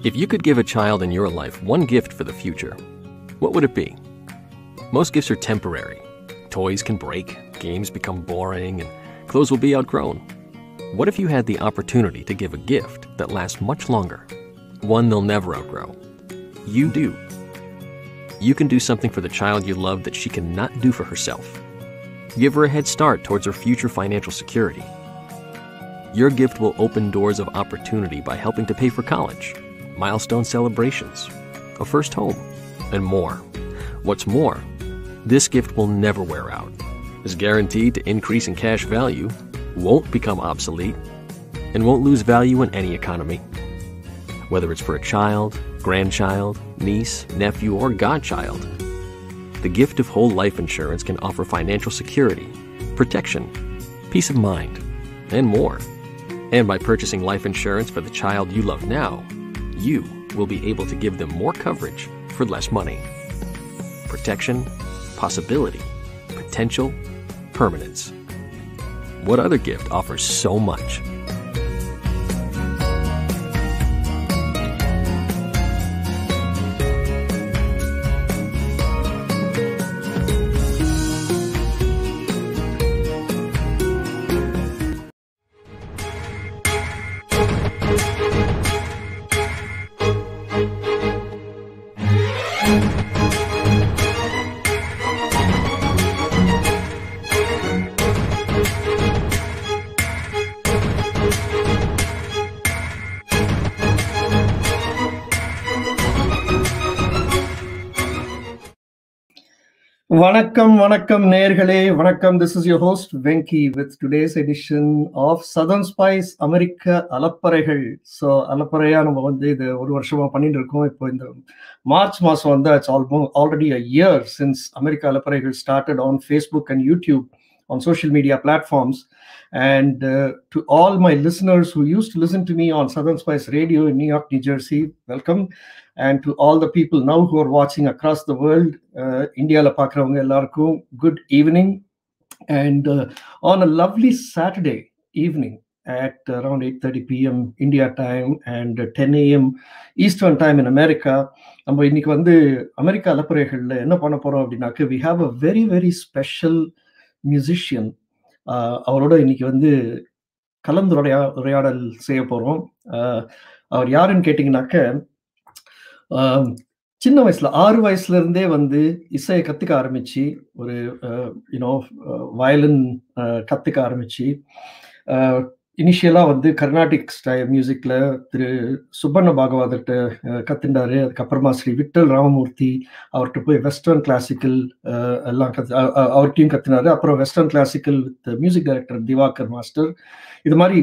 If you could give a child in your life one gift for the future, what would it be? Most gifts are temporary. Toys can break, games become boring, and clothes will be outgrown. What if you had the opportunity to give a gift that lasts much longer? One they'll never outgrow. You do. You can do something for the child you love that she cannot do for herself. Give her a head start towards her future financial security. Your gift will open doors of opportunity by helping to pay for college, milestone celebrations, a first home, and more. What's more, this gift will never wear out, is guaranteed to increase in cash value, won't become obsolete, and won't lose value in any economy. Whether it's for a child, grandchild, niece, nephew, or godchild, the gift of whole life insurance can offer financial security, protection, peace of mind, and more. And by purchasing life insurance for the child you love now, you will be able to give them more coverage for less money. Protection, possibility, potential, permanence. What other gift offers so much? வணக்கம் வணக்கம் நேர்களே வணக்கம் this is your host Venky with today's edition of southern spice அமெரிக்க அலப்பறைகள் so அலப்பறையா நம்ம வந்து இது ஒரு வருஷமா பண்ணிட்டு இருக்கோம் இப்போ இந்த மார்ச் மாசம் வந்து it's almost already a year since அமெரிக்க அலப்பறைகள் started on Facebook and YouTube on social media platforms. And uh, to all my listeners who used to listen to me on Southern Spice Radio in New York, New Jersey, welcome. And to all the people now who are watching across the world, uh, India la pakravanga ellarkum, good evening. And uh, on a lovely Saturday evening at around 8.30 p.m. India time and 10 a.m. Eastern time in America, நம்ம இன்னைக்கு வந்து America அலப்பறைகள்ல என்ன பண்ண போறோம் அப்படின்னாக்க we have a very very special musician அவரோட இன்னைக்கு வந்து கலந்துரையா உரையாடல் செய்ய போகிறோம் அவர் யாருன்னு கேட்டிங்கனாக்க சின்ன வயசுல ஆறு வயசுல இருந்தே வந்து இசையை கத்துக்க ஆரம்பிச்சு ஒரு யூனோ வயலின் கத்துக்க ஆரம்பிச்சு இனிஷியலா வந்து கர்நாடிக் ஸ்டைல் மியூசிக்ல திரு சுப்பண்ண பாகவதர்கிட்ட கத்துண்டாரு அதுக்கப்புறமா ஸ்ரீ விட்டல் ராமமூர்த்தி அவர்கிட்ட போய் வெஸ்டர்ன் கிளாசிக்கல் எல்லாம் கத்து அவர்கிட்டையும் கத்துனாரு அப்புறம் western classical with music director Diwakar master இது மாதிரி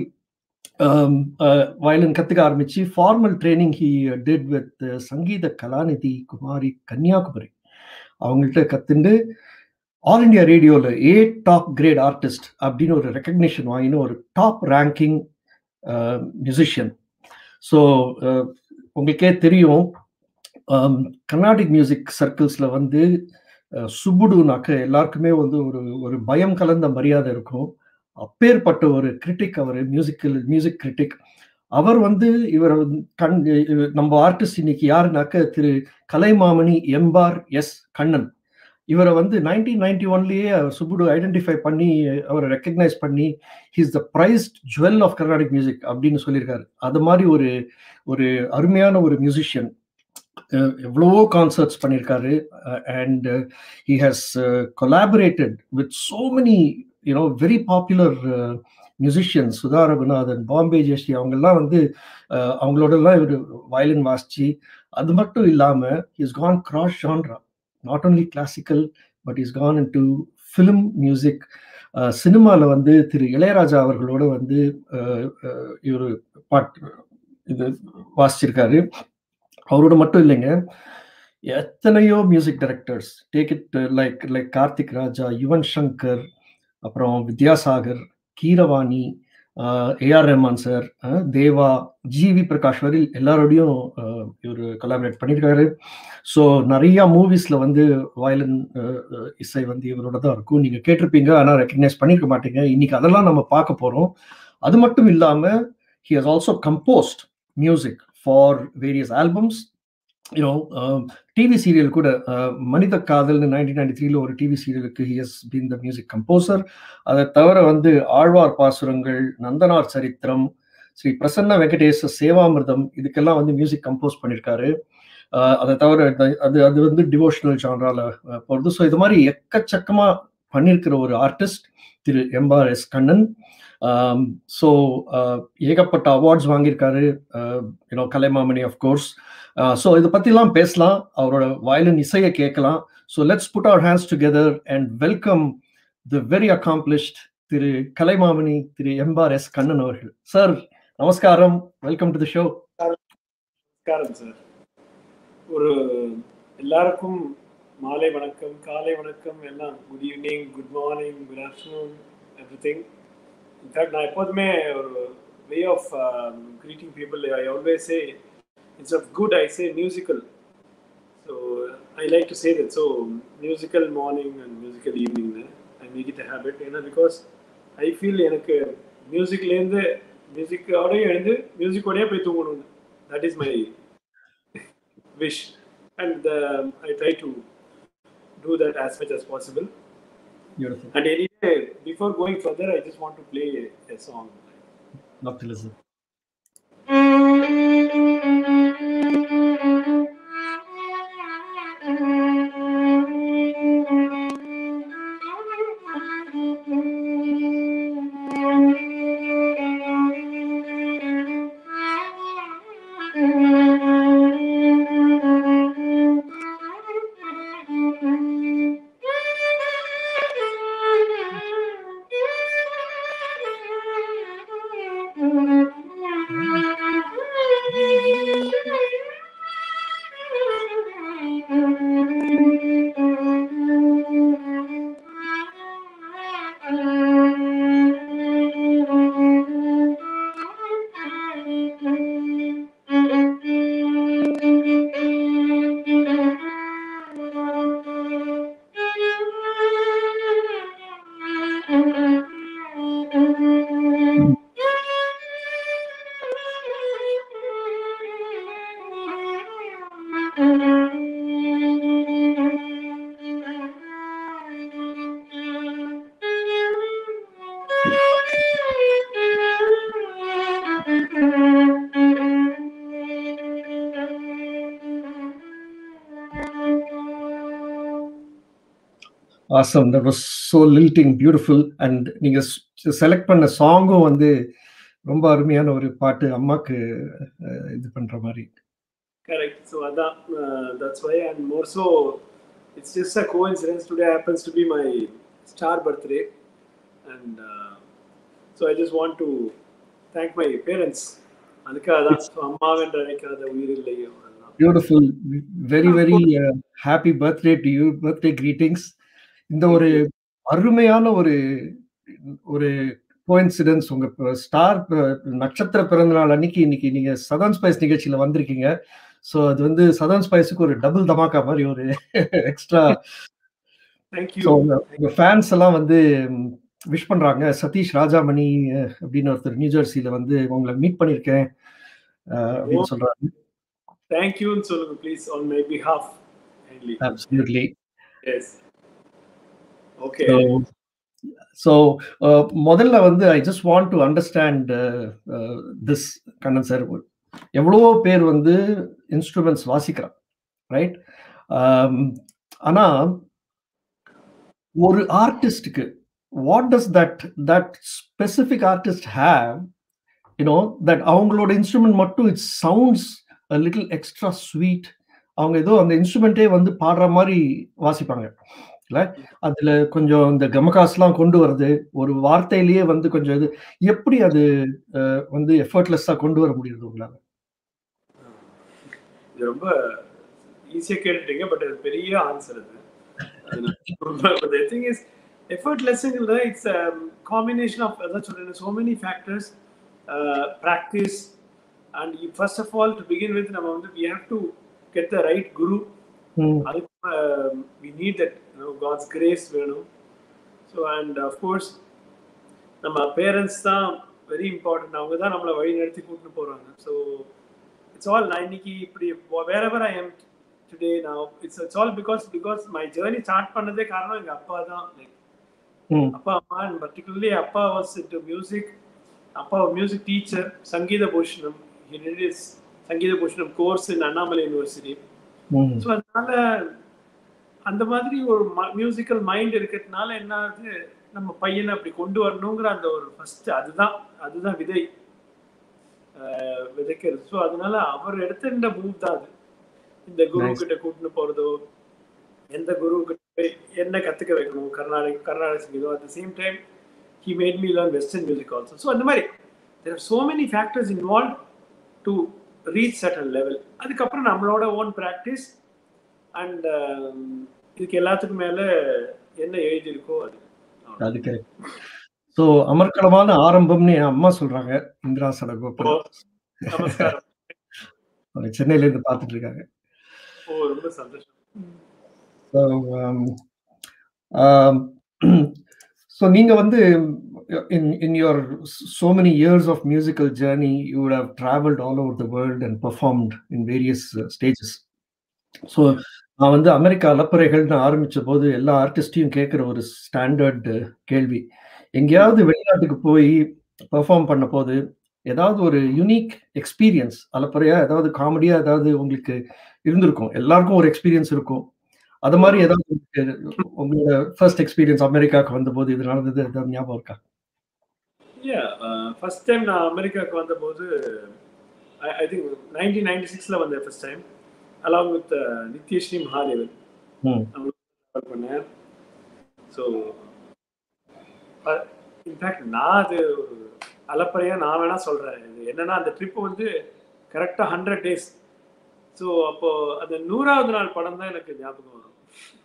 வயலின் கத்துக்க ஆரம்பிச்சு formal training he did with Sangeetha Kalanidhi குமாரி கன்னியாகுமரி அவங்கள்ட்ட கத்துண்டு ஆல் இண்டியா ரேடியோவில் ஏ டாப் கிரேட் ஆர்டிஸ்ட் அப்படின்னு ஒரு ரெக்கக்னிஷன் வாங்கின ஒரு டாப் ரேங்கிங் மியூசிஷியன் ஸோ உங்களுக்கே தெரியும் கர்நாடிக் மியூசிக் சர்க்கிள்ஸில் வந்து சுபுடுனாக்க எல்லாருக்குமே வந்து ஒரு ஒரு பயம் கலந்த மரியாதை இருக்கும் அப்பேற்பட்ட ஒரு கிரிட்டிக் அவர் மியூசிக்கல் மியூசிக் கிரிட்டிக் அவர் வந்து இவர் கண் நம்ம ஆர்டிஸ்ட் இன்னைக்கு யாருனாக்க திரு கலைமாமணி எம்பார் எஸ் கண்ணன் இவரை வந்து நைன்டீன் நைன்டி ஒன்லயே சுப்புடு ஐடென்டிஃபை பண்ணி அவரை ரெக்கக்னைஸ் பண்ணி he's the prized jewel of Carnatic music அப்படின்னு சொல்லியிருக்காரு அது மாதிரி ஒரு ஒரு அருமையான ஒரு மியூசிஷியன் எவ்வளவோ கான்சர்ட்ஸ் பண்ணியிருக்காரு and he has collaborated with so many you know very popular musicians Sudha Raghunathan Bombay Jayashri அவங்கெல்லாம் வந்து அவங்களோடலாம் இவர் வயலின் வாசிச்சு அது மட்டும் இல்லாமல் is gone cross genre not only classical but is gone in to film music சினிமாவில் வந்து திரு இளையராஜா அவர்களோட வந்து இவர் பாட் இது வாசிச்சிருக்காரு அவரோட மட்டும் இல்லைங்க எத்தனையோ music directors take it like like Karthik Raja Yuvan Shankar அப்புறம் Vidyasagar Keeravani AR Rahman sir Deva GV Prakash வரில் எல்லாரோடையும் இவர் கொலாபரேட் பண்ணியிருக்காரு ஸோ நிறைய மூவிஸ்ல வந்து வயலின் இசை வந்து இவரோட தான் இருக்கும் நீங்க கேட்டிருப்பீங்க ஆனால் ரெக்கக்னைஸ் பண்ணியிருக்க மாட்டீங்க இன்னைக்கு அதெல்லாம் நம்ம பார்க்க போறோம் அது மட்டும் இல்லாம he has also composed music for various albums you know TV serial கூட மனித காதல்னு நைன்டீன் நைன்டி த்ரீல ஒரு டிவி சீரியலுக்கு he's been the music composer அதை தவிர வந்து ஆழ்வார் பாசுரங்கள் நந்தனார் சரித்திரம் ஸ்ரீ பிரசன்ன வெங்கடேச சேவாமிர்தம் இதுக்கெல்லாம் வந்து மியூசிக் கம்போஸ் பண்ணியிருக்காரு அதை தவிர அது அது வந்து டிவோஷனல் ஜான்ரால போகிறது ஸோ இது மாதிரி எக்கச்சக்கமா பண்ணியிருக்கிற ஒரு artist Thiru MR S Kannan so ஏகப்பட்ட அவார்ட்ஸ் வாங்கியிருக்காரு யூனோ கலைமாமணி ஆஃப்கோர்ஸ் ஸோ இதை பற்றிலாம் பேசலாம் அவரோட வயலின் இசையை கேட்கலாம் so let's put our hands together and welcome the very accomplished Thiru Kalaimamani Thiru MR S Kannan அவர்கள் சார் நமஸ்காரம் வெல்கம் டு தி ஷோ நமஸ்காரம் சார் ஒரு எல்லாருக்கும் மாலை வணக்கம் காலை வணக்கம் எல்லாம் good evening good morning good afternoon everything in fact நான் எப்போதுமே ஒரு way of greeting people I always say it's of good I say musical so I like to say that so musical morning and musical ஈவினிங்னு I make it habit ஏன்னா because I feel எனக்கு மியூசிக்லேருந்து மியூசிக்கோடய எழுந்து மியூசிக்கோடய போய் தூங்கணும்னு that is my wish and uh, I try to do that as much as possible. Beautiful. And anyway, before going further, I just want to play a, a song. Love to listen. awesome that was so lilting beautiful and நீங்க select பண்ண சாங்கும் வந்து ரொம்ப அருமையான ஒரு பாட்டு அம்மாக்கு இது பண்ற மாதிரி கரெக்ட் ஸோ அதான் that's why and more so it's just a coincidence today happens to be my star birthday and so I just want to thank my parents அதுக்காக தான் ஸோ அம்மாவென்று அழைக்காத உயிர் இல்லையோ beautiful very very happy birthday to you birthday greetings இந்த ஒரு அருமையான ஒரு ஒரு கோயின்சிடன்ஸ் உங்க ஸ்டார் நட்சத்திர பிறந்த நாள் அன்னைக்கு இன்னைக்கு நீங்க சதன் ஸ்பைஸ் நிகழ்ச்சியில வந்திருக்கீங்க ஸோ அது வந்து சதன் ஸ்பைஸுக்கு ஒரு டபுள் தமாக்கா மாதிரி ஒரு எக்ஸ்ட்ரா உங்க ஃபேன்ஸ் எல்லாம் வந்து விஷ் பண்றாங்க சதீஷ் ராஜாமணி அப்படின்னு ஒருத்தர் நியூ ஜெர்சியில வந்து உங்களை மீட் பண்ணிருக்கேன் அப்படின்னு சொல்றாங்க தேங்க்யூன்னு சொல்லுங்க please on my behalf absolutely yes okay so முதல்ல வந்து I just want to understand this Kannan sir எவ்வளவோ பேர் வந்து இன்ஸ்ட்ருமெண்ட்ஸ் வாசிக்கிறான் ரைட் ஆனா ஒரு ஆர்டிஸ்டுக்கு what does that that specific artist have you know that அவங்களோட இன்ஸ்ட்ருமெண்ட் மட்டும் it's sounds little extra sweet அவங்க ஏதோ அந்த இன்ஸ்ட்ருமெண்ட்டே வந்து பாடுற மாதிரி வாசிப்பாங்க இல்லை அதுல கொஞ்சம் இந்த கமகாஸ்லாம் கொண்டு வருது ஒரு வார்த்தையிலேயே வந்து கொஞ்சம் இது எப்படி அது வந்து எஃபர்ட்லெஸ்ஸா கொண்டு வர முடியுது உங்களால இது ரொம்ப ஈஸியா கேட்டுட்டீங்க பட் அது பெரிய ஆன்சர் அது திங் இஸ் எஃபர்ட்லெஸ்ங்கிறத இட்ஸ் காம்பினேஷன் ஆஃப் அதான் சொல்றேன் so many factors practice and first of all to begin with நம்ம வந்து we have to get the right guru அதுக்கு we need that god's grace வேணும் ஸோ அண்ட் அஃப்கோர்ஸ் நம்ம parents தான் very important அவங்க தான் நம்மளை வழி நடத்தி கூட்டிட்டு போகிறாங்க ஸோ இட்ஸ் ஆல் நான் இன்னைக்கு இப்படி வேறவர் ஐ எம் டுடே நான் it's it's all because because my journey start பண்ணதே காரணம் எங்க அப்பா தான் லைக் ம் அப்பா அம்மா அண்ட் பர்டிகுலர்லி அப்பா வாஸ் டு மியூசிக் அப்பா music teacher Sangeetha Bhushanam is Sangeetha Bhushanam course in Annamalai university hmm so அதனால அந்த மாதிரி ஒரு மியூசிக்கல் மைண்ட் இருக்கிறதுனால என்ன ஆகுது நம்ம பையனை அப்படி கொண்டு வரணுங்கிற அந்த ஒரு ஃபர்ஸ்ட் அதுதான் அதுதான் விதை அஹ் விதைக்கிறது ஸோ அதனால அவர் எடுத்த இந்த மூவ் தான் அது இந்த குரு Nice. கிட்ட கூட்டின்னு போறதோ எந்த குரு கிட்ட போய் என்ன கத்துக்க வைக்கணும் கர்நாடக கர்நாடக சங்கீதம் at the same time he made me learn western music also so அந்த மாதிரி there are so many factors involve to reach certain level அதுக்கப்புறம் நம்மளோட ஓன் ப்ராக்டிஸ் அண்ட் இதுக்கு எல்லாத்துக்கும் மேல என்ன எழுதியிருக்கோ அது அது கரெக்ட் ஸோ அமர்க்கலமான ஆரம்பம்னு என் அம்மா சொல்றாங்க இந்திரா சடகோபுரம் நமஸ்காரம் அவங்க சென்னையில இருந்து பார்த்துட்டு இருக்காங்க ஓ ரொம்ப சந்தோஷம் So, um, um, so நீங்க வந்து in in your so many years of musical journey you would have traveled all over the world and performed in various uh, stages so நான் வந்து அமெரிக்கா அலப்பறைகள்னு ஆரம்பிச்ச போது எல்லா ஆர்டிஸ்டையும் கேட்குற ஒரு ஸ்டாண்டர்ட் கேள்வி எங்கேயாவது வெளிநாட்டுக்கு போய் பெர்ஃபார்ம் பண்ண போது ஏதாவது ஒரு யூனிக் எக்ஸ்பீரியன்ஸ் அலப்பறையா ஏதாவது காமெடியா ஏதாவது உங்களுக்கு இருந்திருக்கும் எல்லாருக்கும் ஒரு எக்ஸ்பீரியன்ஸ் இருக்கும் அது மாதிரி ஏதாவது உங்களுக்கு உங்களோட ஃபர்ஸ்ட் எக்ஸ்பீரியன்ஸ் அமெரிக்காவுக்கு வந்தபோது இது நடந்தது ஏதாவது ஞாபகம் இருக்கா யா ஃபர்ஸ்ட் டைம் நான் அமெரிக்காவுக்கு வந்தபோது ஐ திங்க் நைன்டீன் நைன்டி சிக்ஸில் வந்தேன் first time along with Nithyasree Mahadevan hmm travel பண்ணேன் ஸோ இன்ஃபேக்ட் நான் அது ஒரு அலப்பறையா நான் வேணா சொல்றேன் இது என்னன்னா அந்த ட்ரிப் வந்து கரெக்டாக ஹண்ட்ரட் டேஸ் ஸோ அப்போ அந்த நூறாவது நாள் படம் தான் எனக்கு ஞாபகம் வரும்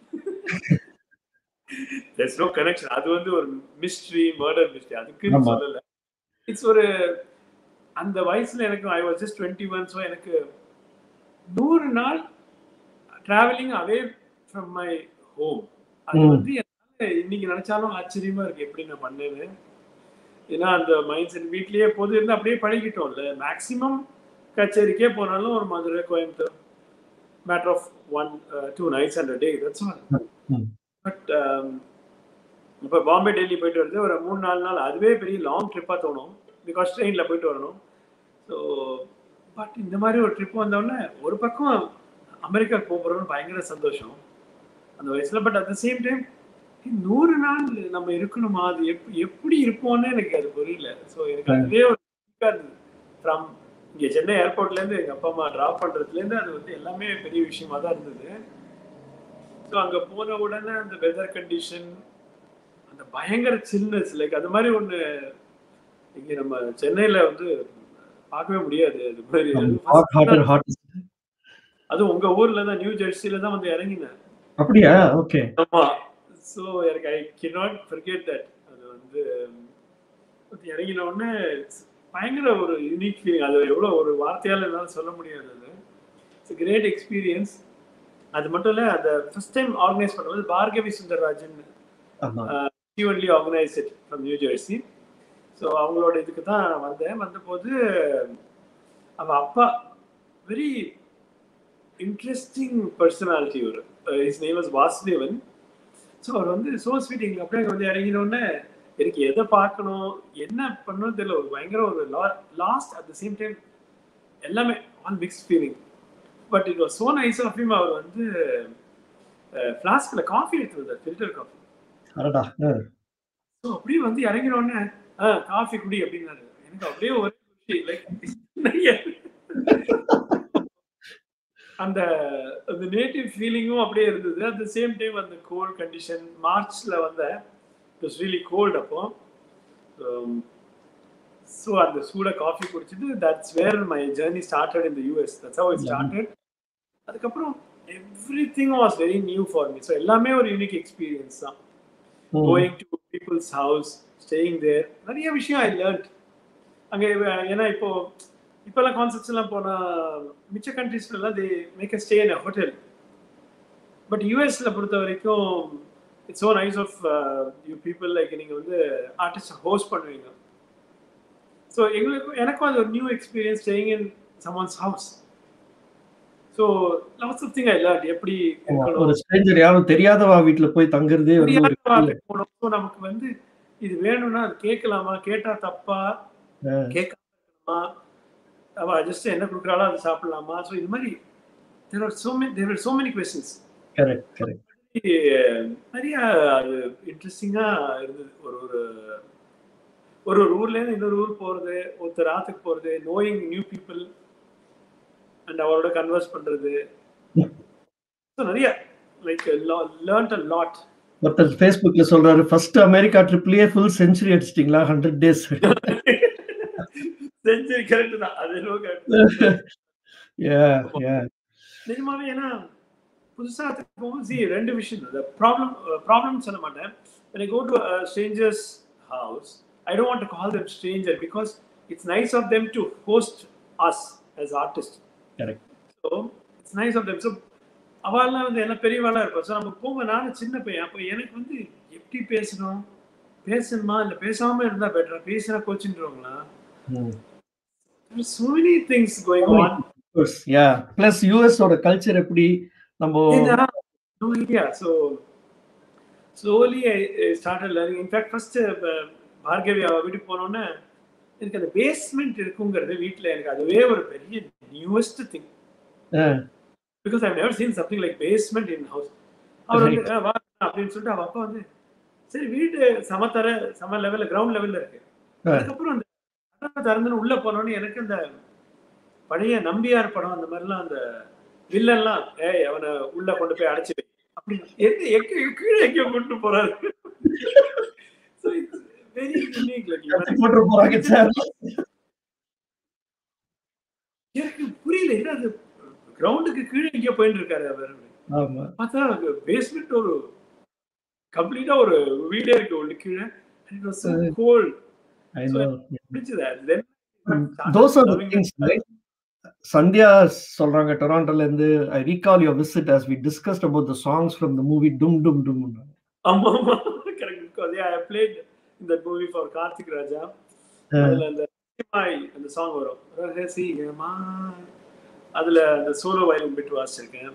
there's no கனெக்ஷன் அது வந்து ஒரு மிஸ்ட்ரி மர்டர் மிஸ்ட்ரி அதுக்குன்னு ஆமா. சொல்லல இட்ஸ் ஒரு அந்த வயசுல எனக்கு I was just twenty one so எனக்கு நூறு நாள் travelling away from my home அது ம். வந்து என்னால இன்னைக்கு நினைச்சாலும் ஆச்சரியமா இருக்கு எப்படி நான் பண்ணேன்னு ஏன்னா அந்த மைண்ட் செட் வீட்லயே போது இருந்து அப்படியே பழகிட்டோம்ல மேக்ஸிமம் கச்சேரிக்கே போனாலும் ஒரு Madurai Coimbatore matter of one two nights and day that's all hmm. But இப்போ பாம்பே டெல்லி போயிட்டு வருது ஒரு மூணு நாலு நாள் அதுவே பெரிய லாங் ட்ரிப்பாக தோணும் பிகாஸ் ட்ரெயினில் போயிட்டு வரணும் ஸோ பட் இந்த மாதிரி ஒரு ட்ரிப் வந்தோடனே ஒரு பக்கம் அமெரிக்காவுக்கு போக போகிறோம்னு பயங்கர சந்தோஷம் அந்த வயசில் but at the same time நூறு நாள் நம்ம இருக்கணுமா அது எப் எப்படி இருப்போம்னு எனக்கு அது புரியல ஸோ எனக்கு அதுவே ஒரு ஃப்ரம் இங்கே சென்னை ஏர்போர்ட்லேருந்து எங்கள் அப்பா அம்மா ட்ராப் பண்ணுறதுலேருந்து அது வந்து எல்லாமே பெரிய விஷயமா தான் இருந்தது ஸோ அங்கே போன உடனே அந்த வெதர் கண்டிஷன் அந்த பயங்கர சில்னஸ் லைக் அது மாதிரி ஒன்று இங்கே நம்ம சென்னையில் வந்து பார்க்கவே முடியாது அது மாதிரி அது ஹாட் ஹாட்டர் ஹாட் அது உங்க ஊர்ல தான் நியூ ஜெர்சியில தான் வந்து இறங்கினேன் அப்படியா ஓகே ஆமா ஸோ எனக்கு ஐ cannot forget தட் அது வந்து அது இறங்கின உடனே பயங்கர ஒரு யூனிக் ஃபீலிங் அது எவ்வளோ ஒரு வார்த்தையால் என்னால் சொல்ல முடியாது அது இட்ஸ் கிரேட் எக்ஸ்பீரியன்ஸ் அது மட்டும் இல்லை அந்த ஃபர்ஸ்ட் டைம் ஆர்கனைஸ் பண்ணும்போது பார்கவி சுந்தரராஜன் ஆமா only organise it from New Jersey so அவங்களோட இதுக்கு தான் நான் வந்தேன் வந்தபோது அவ அப்பா வெரி இன்ட்ரெஸ்டிங் பர்சனாலிட்டி ஒரு is name was Vasudevan so அவர் வந்து சோ ஸ்வீட் எங்களுக்கு அப்படியே வந்து இறங்கினோடனே எனக்கு எதை பார்க்கணும் என்ன பண்ணணும்னு தெரியல ஒரு பயங்கர ஒரு lost at the same time எல்லாமே all mix feeling but it was so nice of him அவர் வந்து ஃப்ளாஸ்கில் காஃபி எடுத்து வந்தார் ஃபில்டர் காஃபி அடடா அஹ். ஸோ அப்படியே வந்து இறங்கின உடனே ஆ காஃபி குடி அப்படின்னாரு எனக்கு அப்படியே ஒரே லைக் அந்த அந்த நேட்டிவ் ஃபீலிங்கும் அப்படியே இருந்தது அட் த சேம் டைம் அந்த கோல்ட் கண்டிஷன் மார்ச்ல வந்த இட் வாஸ் ரியலி கோல்ட் அப்போ ஸோ அந்த சூட காஃபி குடிச்சிட்டு that's where my journey started in the US that's how it started அதுக்கப்புறம் everything was very new for me so எல்லாமே ஒரு யூனிக் எக்ஸ்பீரியன்ஸ் தான் hmm. Going to people's house staying there நிறைய விஷயம் ஐ learnt அங்கே ஏன்னா இப்போ இப்போல்லாம் கான்செப்ட்ஸ் எல்லாம் போனால் மிச்ச கண்ட்ரீஸ்லாம் they make a stay in a hotel but யூஎஸ்ல பொறுத்த வரைக்கும் it's so nice of you people like நீங்கள் வந்து ஆர்டிஸ்ட் ஹோஸ்ட் பண்ணுவீங்க ஸோ எங்களுக்கு எனக்கும் அது ஒரு new experience staying in someone's house so lots of thing I learn எப்படி ஆமா, இருக்கணும் ஒரு ஸ்ட்ரேஞ்சர் யாரும் தெரியாதவா வீட்டுல போய் தங்குறதே வந்து ஒரு தெரியாத வார்த்தை போனோம். So, நமக்கு வந்து இது வேணும்னா அது கேட்கலாமா கேட்டா தப்பா கேட்கலாமா அவ ஜஸ்ட் என்ன கொடுக்குறாளோ அதை சாப்பிடலாமா ஸோ இது மாதிரி there are so many there are so many questions correct correct நிறைய அது இன்ட்ரெஸ்டிங்கா இருந்தது ஒரு ஒரு ஒரு ஒரு ஊர்ல இருந்து இன்னொரு ஊர் போறது ஒருத்தர் ஆத்துக்கு போறது நோயிங் நியூ பீப்புள் அண்ட் அவரோட கன்வர்ஸ் பண்றது So, நிறைய லைக் லேர்ன்ட் அ லாட் ஒருத்தர் ஃபேஸ்புக்ல சொல்றாரு ஃபர்ஸ்ட் அமெரிக்கா ட்ரிப்லயே ஃபுல் செஞ்சுரி அடிச்சிட்டீங்களா ஹண்ட்ரட் டேஸ் செஞ்சுரி கரெக்ட் தான் அது என்னவோ correct. நிஜமாவே ஏன்னா புதுசா போகும்போது see, ரெண்டு விஷயம் இந்த ப்ராப்ளம் ப்ராப்ளம் சொல்ல மாட்டேன் when I go to a stranger's house I don't want to call them stranger because it's nice of them to host us as artists Correct. so it's nice of them so அவள்லாம் வந்து என்ன பெரியவாளா இருப்பா so நம்ம போகும்போது நானும் சின்ன பையன் அப்போ எனக்கு வந்து எப்படி பேசணும் பேசணுமா இல்லை பேசாம இருந்தா பெட்டரா பேசினா கோச்சுன்றவங்களா so many things going on yeah plus US ஓட கல்ச்சர் எப்படி நம்ம Yeah, no idea. So slowly I, I started learning. In fact, first uh, Bhargavi அவ வீட்டுக்கு போனோன்னே எனக்கு அந்த பேஸ்மெண்ட் இருக்குங்கிறது வீட்டில் எனக்கு அதுவே ஒரு பெரிய newest thing because I never seen something like basement in house அவர் வந்து "அஹ், வா அப்படின்னு சொல்லிட்டு அவ அப்பா வந்து சரி வீடு சமத்தர சம லெவல்ல கிரவுண்ட் லெவல்ல இருக்கு அதுக்கப்புறம் அந்த கதவை திறந்துன்னு உள்ள போனோன்னு எனக்கு அந்த பழைய நம்பியார் படம் அந்த மாதிரிலாம் அந்த வில்லன்லாம் ஏய் அவனை உள்ள கொண்டு போய் அடைச்சு வை அப்படி எங்க எங்க கீழே எங்கேயோ கொண்டு போறாரு So it's very unique, like, கத்தி போட்டு போறாங்க சார் எனக்கு புரியல என்ன அது கிரவுண்டுக்கு கீழே எங்கேயோ போயிட்டு இருக்காரு அவர் ஆமா பார்த்தா பேஸ்மெண்ட் ஒரு கம்ப்ளீட்டா ஒரு வீடே இருக்கு ஒன்று கீழே கோல்ட் ஐ நோ பிடிச்சது then those are the things right Sandhya சொல்றாங்க டொராண்டோல இருந்து I recall your visit as we discussed about the songs from the movie டும் டும் டும் ஆமா ஆமா correct because yeah I played இந்த மூவி ஃபார் கார்த்திக் ராஜா அதுல அந்த ரகசியமாய் அந்த சாங் வரும் ரகசியமாய் அதுல அந்த சோலோ வயலின் பிட் வாசிச்சிருக்கேன்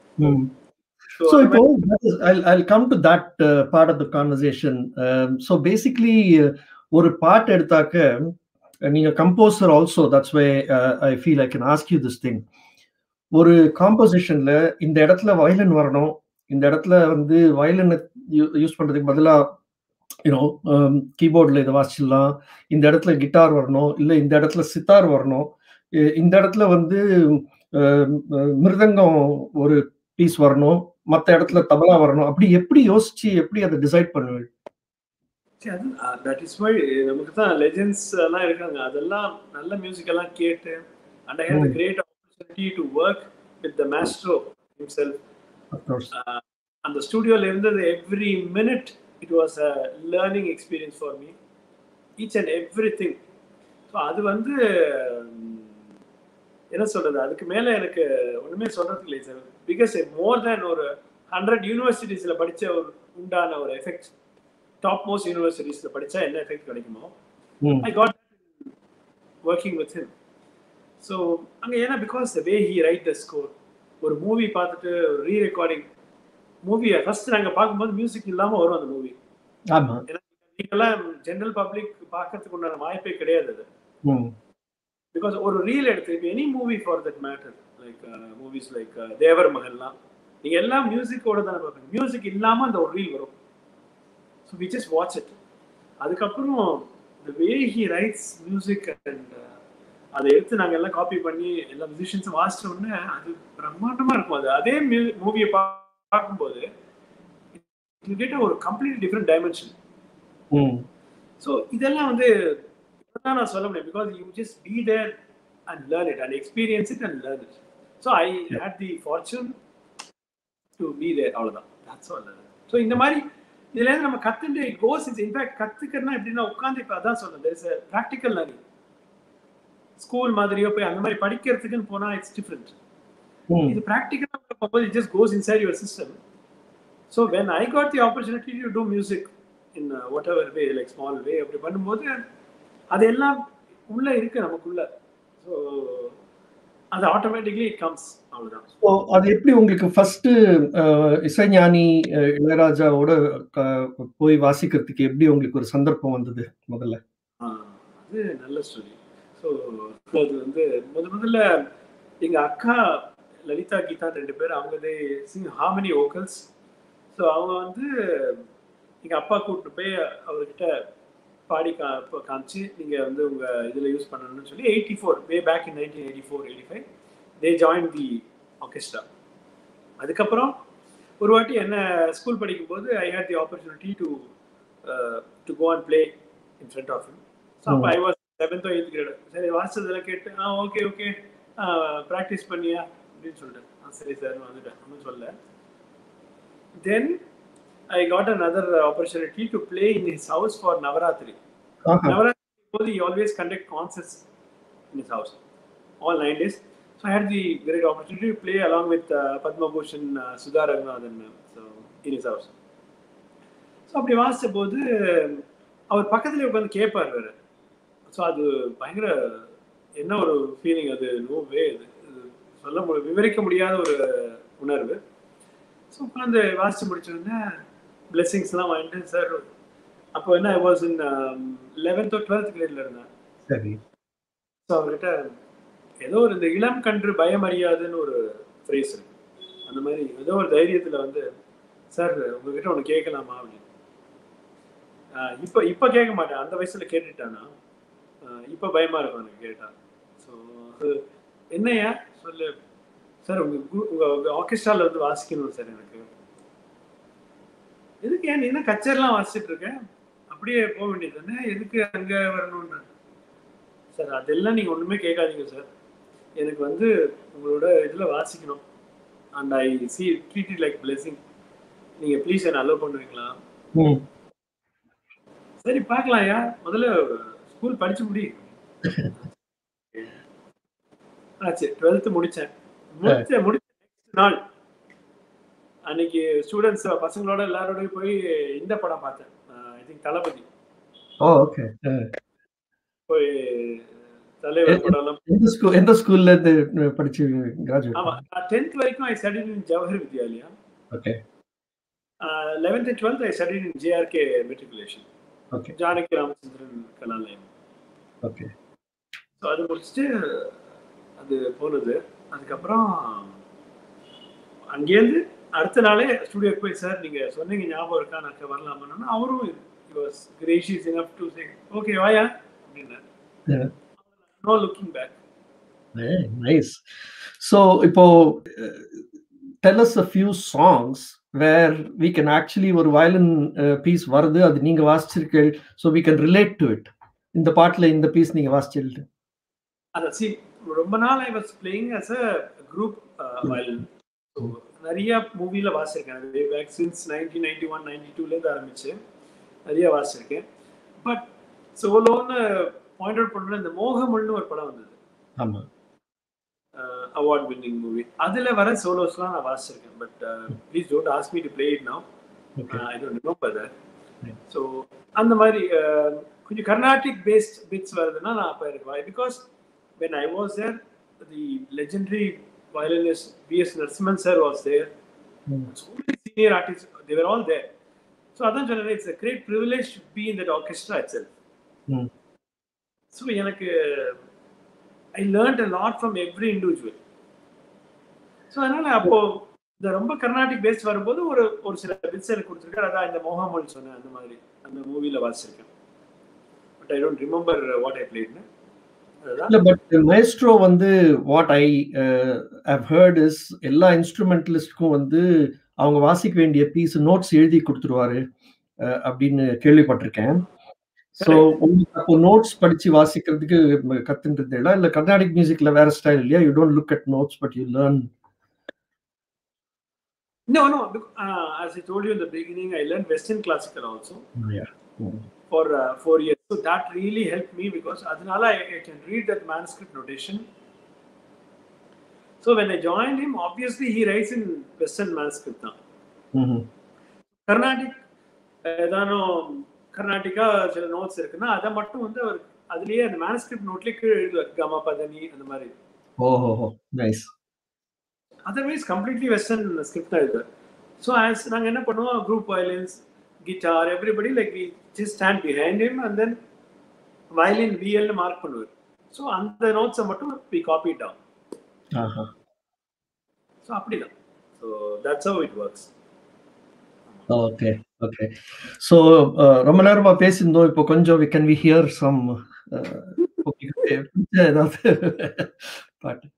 So, So, அந்த இப்போ, that is- I'll, I'll come to that uh, part of the conversation. Um, so, basically, uh, ஒரு பாட்டு எடுத்தாக்க uh, நீங்க composer also that's why I feel I can ask you this thing ஒரு காம்போசிஷன்ல இந்த இடத்துல வயலின் வரணும் இந்த இடத்துல வந்து வயலினை யூஸ் பண்றதுக்கு பதிலா யூனோ கீபோர்டில் இதை வாசிச்சிடலாம் இந்த இடத்துல கிட்டார் வரணும் இல்லை இந்த இடத்துல சித்தார் வரணும் இ- இந்த இடத்துல வந்து அஹ், அஹ், மிருதங்கம் ஒரு பீஸ் வரணும் மற்ற இடத்துல தபலா வரணும் அப்படி எப்படி யோசிச்சு எப்படி அதை டிசைட் பண்ணுவேன் See, அது தட் இஸ் வை நமக்கு தான் லெஜெண்ட்ஸ் எல்லாம் இருக்காங்க அதெல்லாம் நல்ல மியூசிக் எல்லாம் கேட்டு and I have the great opportunity to work with the maestro himself அந்த ஸ்டுடியோல இருந்தது every minute it was a learning experience for me each and everything so அது வந்து உம், என்ன சொல்றது அதுக்கு மேல எனக்கு ஒண்ணுமே சொல்றதுக்கு இல்லை சார் பிகாஸ் மோர் தேன் ஒரு ஹண்ட்ரட் யூனிவர்சிட்டிஸ்ல படிச்ச ஒரு உண்டான ஒரு எஃபெக்ட் டாப் மோஸ்ட் யூனிவர்சிட்டிஸ்ல படிச்சா என்ன எஃபெக்ட் கிடைக்குமோ I got working with him so அங்கே ஏன்னா because the way he write the score ஒரு மூவி பார்த்துட்டு ஒரு ரீ ரெக்கார்டிங் மூவியை ஃபர்ஸ்ட் நாங்கள் பார்க்கும்போது மியூசிக் இல்லாமல் வரும் அந்த மூவி ஆமா நீங்கெல்லாம் ஜென்ரல் பப்ளிக் பார்க்கறதுக்கு உண்டான வாய்ப்பே கிடையாது அது ம். பிகாஸ் ஒரு ரீல் எடுத்து இப்போ any movie for that matter like movies like தேவர் மகன்லாம் நீங்கள் எல்லாம் மியூசிக்கோட தானே பார்ப்பீங்க மியூசிக் இல்லாமல் அந்த ஒரு ரீல் வரும் so we just watch it அதுக்கப்புறம் the way he writes music and அதை எடுத்து நாங்கள் எல்லாம் காப்பி பண்ணி எல்லா மியூசிஷியன்ஸும் வாசிச்ச உடனே அது பிரம்மாண்டமாக இருக்கும் அது அதே மூவியை பார்க்கும்போது இது கேட்ட ஒரு complete different dimension hmm. So இதெல்லாம் வந்து தான் நான் சொல்ல முடியும் because you just be there and learn it and experience it and learn it so I had the fortune to be there அவ்வளோதான் தட்ஸ் ஆல் ஸோ இந்த மாதிரி இதுலேருந்து நம்ம கற்றுட்டு கோஸ் இஸ் இன்ஃபேக்ட் கற்றுக்கிறதுனா எப்படின்னா உட்காந்து இப்போ அதான் சொல்றேன் there is a practical learning school மாதிரியோ போய் அந்த மாதிரி படிக்கிறதுக்குன்னு போனால் இட்ஸ் டிஃப்ரெண்ட் ம். இது ப்ராக்டிக்கலாக போகும்போது it just goes inside your system so when I got the opportunity to do music in whatever way like small way அப்படி பண்ணும்போது அது எல்லாம் உள்ள இருக்கு நமக்குள்ள ஸோ அது ஆட்டோமேட்டிக்லி இட் கம்ஸ் அவ்வளவுதான் ஸோ அது எப்படி உங்களுக்கு ஃபர்ஸ்ட் இசைஞானி அஹ், இளையராஜாவோட க- போய் வாசிக்கிறதுக்கு எப்படி உங்களுக்கு ஒரு சந்தர்ப்பம் வந்தது முதல்ல ஆ, அது நல்ல ஸ்டோரி ஸோ அது வந்து முத முதல்ல எங்க அக்கா லலிதா கீதா ரெண்டு பேர் அவங்க சிங் ஹார்மனி வோக்கல்ஸ் ஸோ அவங்க வந்து எங்க அப்பா கூப்பிட்டு போய் அவர்கிட்ட பாடி கா இப்போ காமிச்சு நீங்க வந்து உங்க இதுல யூஸ் பண்ணணும்னு சொல்லி eighty four way back in nineteen eighty four eighty five they join the orchestra அதுக்கப்புறம் ஒரு வாட்டி என்ன ஸ்கூல் படிக்கும்போது I had the opportunity to to go and play in front of him so அப்போ ஐ வாஸ் செவன்த்தோ eighth grade சரி வாசிச்சதெல்லாம் கேட்டு ஆ ஓகே ஓகே ப்ராக்டிஸ் பண்ணியா அப்படின்னு சொல்லிட்டேன் ஆ சரி சார் வந்துட்டேன் ஒன்றும் சொல்ல then I got another opportunity to play in his house for Navaratri ஆஹா. நவராத்திரி போது he always conduct concerts in his house all nine days so i had the great opportunity to play along with uh, padma bhushan uh, sudha raghunathan uh, so in his house so அப்படி வாசிச்ச போது அவர் பக்கத்துல உட்காந்து கேட்பார் வேற so அது பயங்கர என்ன ஒரு ஃபீலிங் அது நோ வே அது அது சொல்ல மு விவரிக்க முடியாத ஒரு உணர்வு ஸோ உட்காந்து வாசிச்சு முடிச்சோடனே பிளெஸிங்ஸ்லாம் வாங்கிட்டு சார் அப்போ என்ன ஐ வாஸ் இன் லெவன்த்தோ டுவெல்த் கிரேட்ல இருந்தேன் சரி ஸோ அவர்கிட்ட ஏதோ ஒரு இந்த இளம் கன்று பயம் அறியாதுன்னு ஒரு ஃப்ரேஸ் இருக்கு அந்த மாதிரி ஏதோ ஒரு தைரியத்தில் வந்து சார் உங்ககிட்ட ஒன்று கேட்கலாமா அப்படின்னு ஆஹ் இப்போ இப்போ கேட்க மாட்டேன் அந்த வயசுல கேட்டுட்டானா ஆஹ் இப்போ பயமா இருக்கும் எனக்கு கேட்டா ஸோ என்னையா சொல்லு சார் உங்க கு- உங்க உங்க ஆர்கெஸ்ட்ரால வந்து வாசிக்கணும் சார் எனக்கு எதுக்கு ஏன் நீ என்ன கச்சேரிலாம் வாசிச்சுட்டு இருக்க அப்படியே போக வேண்டியது தானே எதுக்கு அங்க வரணும்னு சார் அதெல்லாம் நீங்க ஒண்ணுமே கேட்காதீங்க சார் எனக்கு வந்து உங்களோட இதுல வாசிக்கணும் and I see treat it like blessing நீங்க ப்ளீஸ் என்ன அலோவ் பண்ணுவீங்களா ம் சரி பார்க்கலாம் ஐயா முதல்ல ஸ்கூல் படிச்சு முடி ஆச்சு டுவெல்த் முடிச்சேன் முடிச்ச முடிச்ச நெக்ஸ்ட் நாள் அன்னைக்கு ஸ்டூடெண்ட்ஸ் பசங்களோட எல்லாரோடய போய் இந்த படம் பார்த்தேன் I think Thalapathy O okay போய் தலைவர் படம் எல்லாம் எந்த ஸ்கூல் எந்த ஸ்கூல்ல இருந்து படிச்சு கிராஜுவேட் ஆமா நான் டென்த் வரைக்கும் I study in Jawahar Vidyalaya okay eleventh and twelfth I study in JRK matriculation okay Janaki Ramachandran Kalalayam okay so அது முடிச்சுட்டு அது போனது அதுக்கப்புறம் அங்கேருந்து அடுத்த நாளே ஸ்டுடியோக்கு போய் சார் நீங்க சொன்னீங்க ஞாபகம் இருக்கா நான் வரலாமான்னு அவரும் was gracious enough to say okay வாயா அப்படின்னாரு Yeah. No looking back nice so இப்போ tell us a few songs where we can actually ஒரு வயலின் பீஸ் வருது அது நீங்க வாசிச்சிருக்கீள் so we can relate to it இந்த பாட்டுல இந்த பீஸ் நீங்க வாசிச்சிருக்கு அதான் சி ரொம்ப நாள் I was playing as a group violin so நிறைய மூவில வாசிச்சிருக்கேன் way back since nineteen ninety one ninety டூலேருந்து ஆரம்பிச்சு நிறைய வாசிச்சிருக்கேன் பட் சோலோன்னு பாயிண்ட் அவுட் பண்ண இந்த மோகமுள்னு ஒரு படம் வந்தது ஆமா அவார்ட் வின்னிங் மூவி அதுல வர சோலோஸ்லாம் நான் வாசிச்சிருக்கேன் but please don't ask me to play it now okay I don't remember that Yeah. So அந்த மாதிரி uh, கொஞ்சம் கர்நாடிக் பேஸ்ட் பிட்ஸ் வருதுன்னா நான் அப்போ எனக்கு வாய் because when I was there the legendary violinist P S Narasimhan sir was there senior artist they were all there so அதான் சொன்னேன் it's a great privilege to be in that orchestra itself ம். So எனக்கு I learned a lot from every individual so அதனால அப்போ இந்த ரொம்ப Carnatic base வரும்போது ஒரு ஒரு சில பிட்ஸ் எனக்கு கொடுத்துருக்காரு அதான் இந்த மோகமல் சொன்னேன் அந்த மாதிரி அந்த மூவில வாசிச்சிருக்கேன் but I don't remember what I பிளேட்னு அதுதான் இல்ல பட் மேஸ்ட்ரோ வந்து what I have heard is எல்லா இன்ஸ்ட்ருமெண்டலிஸ்ட்க்கும் வந்து அவங்க வாசிக்க வேண்டிய பீஸ் நோட்ஸ் எழுதி கொடுத்துருவாரு அஹ், அப்படின்னு கேள்விப்பட்டிருக்கேன் ஸோ உங்களுக்கு அப்போ நோட்ஸ் படிச்சு வாசிக்கிறதுக்கு கத்துன்றதுல இல்ல கர்நாடிக் மியூசிக்ல வேற ஸ்டைல் இல்லையா you don't look at notes but you learn No, no. bec- Uh, as I told you in the beginning, I learned Western classical also for uh, four years. So that really helped me because Adinala, I, I can read that manuscript notation. So when I joined him, obviously he writes in Western manuscript now. Carnatic ஏதானோ கர்நாடிக்கா சில notes இருக்குன்னா அதை மட்டும் வந்து அவர் அதுலயே அந்த manuscript நோட்லயே கீழே எழுதுவார் கமா பதனி அந்த மாதிரி ஓஹோ nice otherwise completely western script தான் இது ஸோ ஆஸ் நாங்கள் என்ன பண்ணுவோம் group violins guitar everybody like we just stand behind him and then violin விஎல்னு மார்க் பண்ணுவார் ஸோ அந்த நோட்ஸை மட்டும் வி காப்பி டவுன் ஆஹா ஸோ அப்படிதான் so that's how it works okay okay so ரொம்ப நேரமா பேசியிருந்தோம் இப்போ கொஞ்சம் we can we hear some ஏதாவது பாட்டு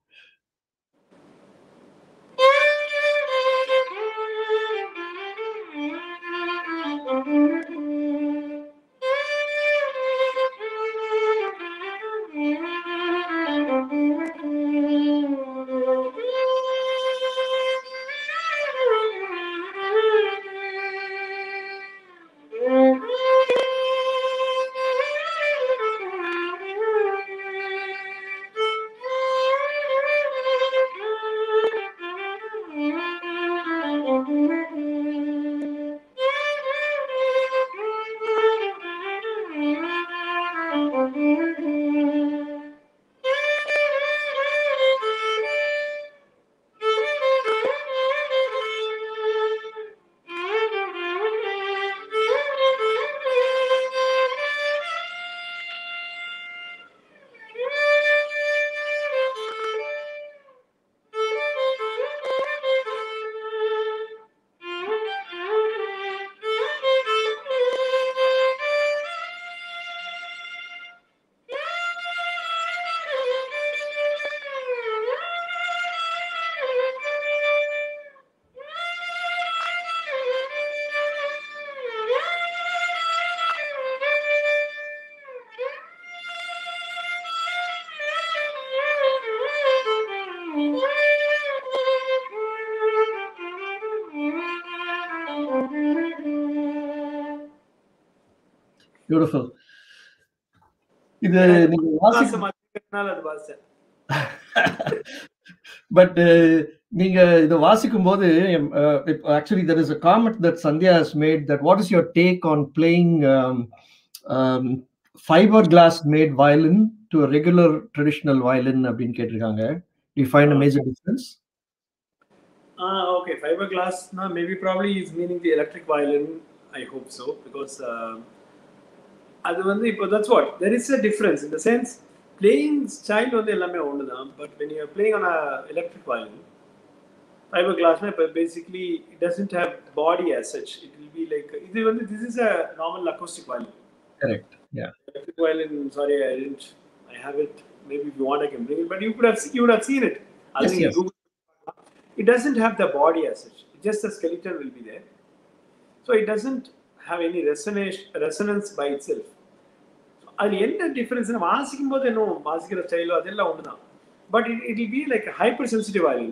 பியூட்டிஃபுல் இது நீங்க வாசிக்க மாசம் அது பாசம் பட் நீங்க இதை வாசிக்கும் போது actually there is a comment that Sandhya has made that what is your take on playing fibre glass made violin to regular traditional violin அப்படின்னு கேட்டிருக்காங்க you find a major difference Ah, okay. Fiberglass, no, maybe probably is meaning the electric violin. I hope so because uh, அது வந்து இப்போ that's what there is a difference இந்த sense playing style வந்து எல்லாமே ஒன்று தான் but when you playing on electric violin fibre கிளாஸ்னா இப்போ basically it doesn't have body as such it will be like இது வந்து this is a normal acoustic violin correct yeah electric violin sorry I didn't I have it maybe if you want I can bring it but you could have you would have seen it I Yes, think yes. Google it doesn't have the body as such just the skeleton will be there so it doesn't have any resonance resonance by itself அது என்ன difference வாசிக்கும் போது என்ன வாசிக்கிற ஸ்டைலோ அதெல்லாம் ஒன்று தான் but it it be like hyper sensitive violin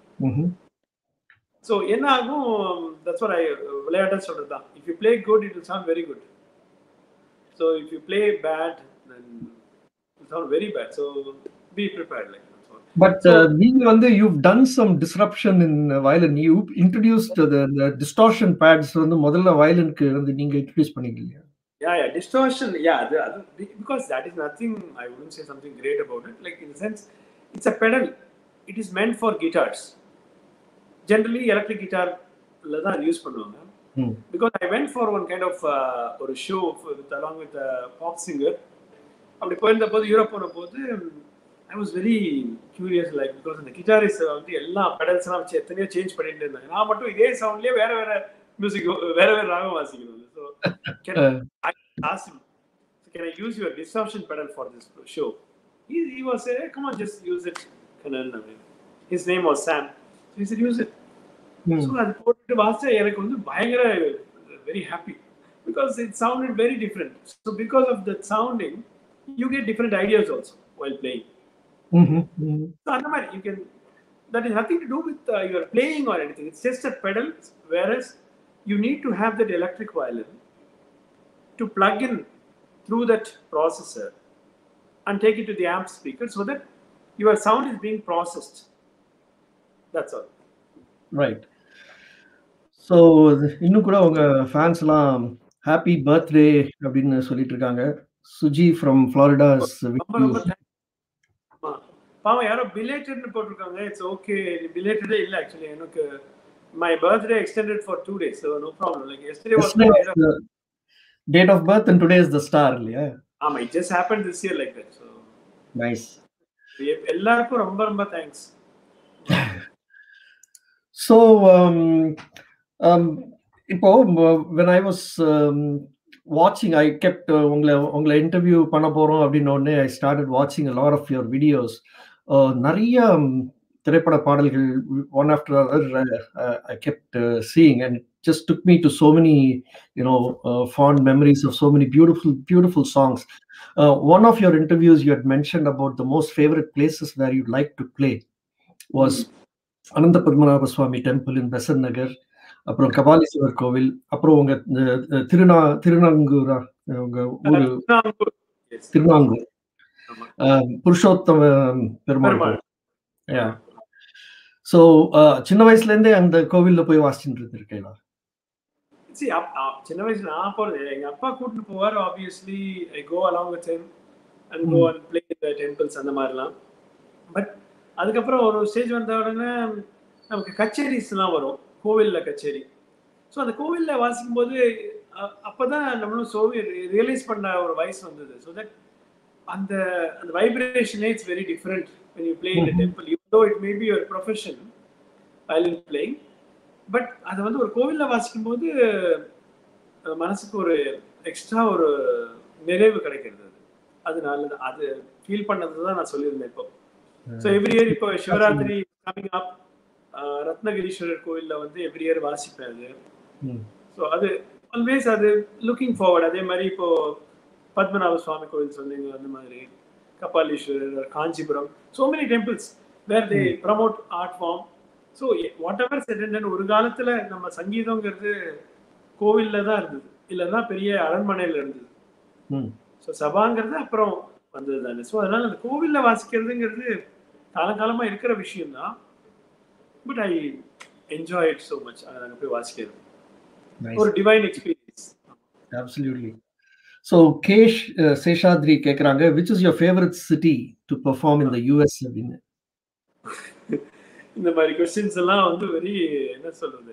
so என்ன ஆகும் தட்ஸ் வாட் ஐ விளையாட்டு சொல்றது தான் if you play good it will sound very good so if you play bad then it sound very bad so be prepared like but நீங்க வந்து you done some disruption in violin you introduced the distortion pads வந்து முதல்ல வயலினுக்கு வந்து நீங்க introduce பண்ணீங்க Yeah, yeah, distortion. Yeah, the, the, because that is nothing. I wouldn't say something great about it. Like in the sense, it's a pedal. It is meant for guitars. Generally, electric guitar தான் use பண்ணுவாங்க Hmm. Because I went for one kind of ஒரு show with along with pop singer அப்படி போயிருந்த போது Europe போன போது I was very curious like because அந்த guitarist வந்து எல்லா பெடல்ஸ்லாம் வச்சு எத்தனையோ சேஞ்ச் பண்ணிட்டு இருந்தாங்க நான் மட்டும் இதே சவுண்ட்லயே வேற வேற மியூசிக் வேற வேற ராகம் வாசிக்கணும் so I asked him, so can I use your distortion pedal for this show? He, he was saying, hey, come on, just use it. Kanan, I mean. His name was Sam. So he said, use it. So அது போட்டு வாசிச்சா எனக்கு வந்து பயங்கர very happy because it sounded very different so because of that sounding you get different ideas also while playing so அந்த மாதிரி you can that is nothing to do with your playing or anything it's just a pedal whereas you need to have that electric violin to plug in through that processor and take it to the amp speaker so that your sound is being processed. That's all. Right so இன்னும் கூட உங்க ஃபேன்ஸ்லாம் happy birthday அப்படின்னு சொல்லிட்டு இருக்காங்க Suji from Florida ரொம்ப ரொம்ப thank- ஆமா. பாவம் யாரோ பிலேட்டட்னு போட்டிருக்காங்க இட்ஸ் ஓகே பிலேட்டடே இல்லை ஆக்சுவலி எனக்கு my birthday extended for two days so no problem like yesterday was date of birth and today is the star இல்லையா ஆமா it just happen this year like that so nice எல்லாருக்கும் ரொம்ப ரொம்ப thanks so இப்போ when I was வாட்சிங் I kept உங்களை உங்களை interview பண்ண போகிறோம் அப்படின்னு உடனே ஐ ஸ்டார்டட் வாட்சிங் லாட் ஆஃப் யுவர் வீடியோஸ் நிறைய திரைப்பட பாடல்கள் one after other I kept seeing and just took me to so many you know uh, fond memories of so many beautiful beautiful songs uh, one of your interviews you had mentioned about the most favorite places where you'd like to play was Anantha Padmanabha Swamy temple in Besant Nagar அப்புறம் கபாலீஸ்வரர் கோவில் அப்புறம் உங்க திருநா திருநாங்கூரா உங்க ஊரு Thirunangur புருஷோத்தம Perumal so சின்ன வயசுல இருந்தே அந்த கோவில்ல போய் வாசிச்சுட்டு இருந்திருக்கேன் சி சின்ன வயசுல நான் போறது எங்க அப்பா கூட்டிட்டு போவார் obviously I go along with him and go and play the temples அந்த மாதிரிலாம் பட் அதுக்கப்புறம் ஒரு ஸ்டேஜ் வந்த உடனே நமக்கு கச்சேரிஸ்லாம் வரும் கோவிலில் கச்சேரி ஸோ அந்த கோவிலில் வாசிக்கும் போது அப்போதான் நம்மளும் சோவி ரியலைஸ் பண்ண ஒரு வயசு வந்தது ஸோ தட் அந்த அந்த வைப்ரேஷனே it's very different when you play in temple you though it may be your profession violin playing but அதை வந்து ஒரு கோவிலில் வாசிக்கும் போது மனசுக்கு ஒரு எக்ஸ்ட்ரா ஒரு நிறைவு கிடைக்கிறது அது நல்லது அது ஃபீல் பண்ணது தான் நான் சொல்லியிருந்தேன் இப்போ ஸோ எவ்ரி இயர் இப்போ சிவராத்திரி கமிங் அப் ரத்னகிரீஸ்வரர் கோயிலில் வந்து எவ்ரி இயர் வாசிப்பேன் அது ஸோ அது ஆல்வேஸ் அது லுக்கிங் ஃபார்வர்ட் அதே மாதிரி இப்போ பத்மநாப சுவாமி கோயில் சொன்னீங்க அந்த மாதிரி Kapaleeswarar Kanchipuram so many temples where they promote art form so whatever said ஒரு காலத்தில் நம்ம சங்கீதங்கிறது கோவிலில் தான் இருந்தது இல்லைன்னா பெரிய அரண்மனையில் இருந்தது ஸோ சபாங்கிறது அப்புறம் வந்தது தானே ஸோ அதனால அந்த கோவிலில் வாசிக்கிறதுங்கிறது காலங்காலமாக இருக்கிற விஷயம் தான் but I enjoy it so much அதை நாங்கள் போய் வாசிக்கிறது ஒரு divine experience absolutely so Kesh Seshadri கேட்குறாங்க which is your favourite city to perform in the US அப்படின்னு இந்த மாதிரி கொஸ்டின்ஸ் எல்லாம் வந்து வெரி என்ன சொல்றது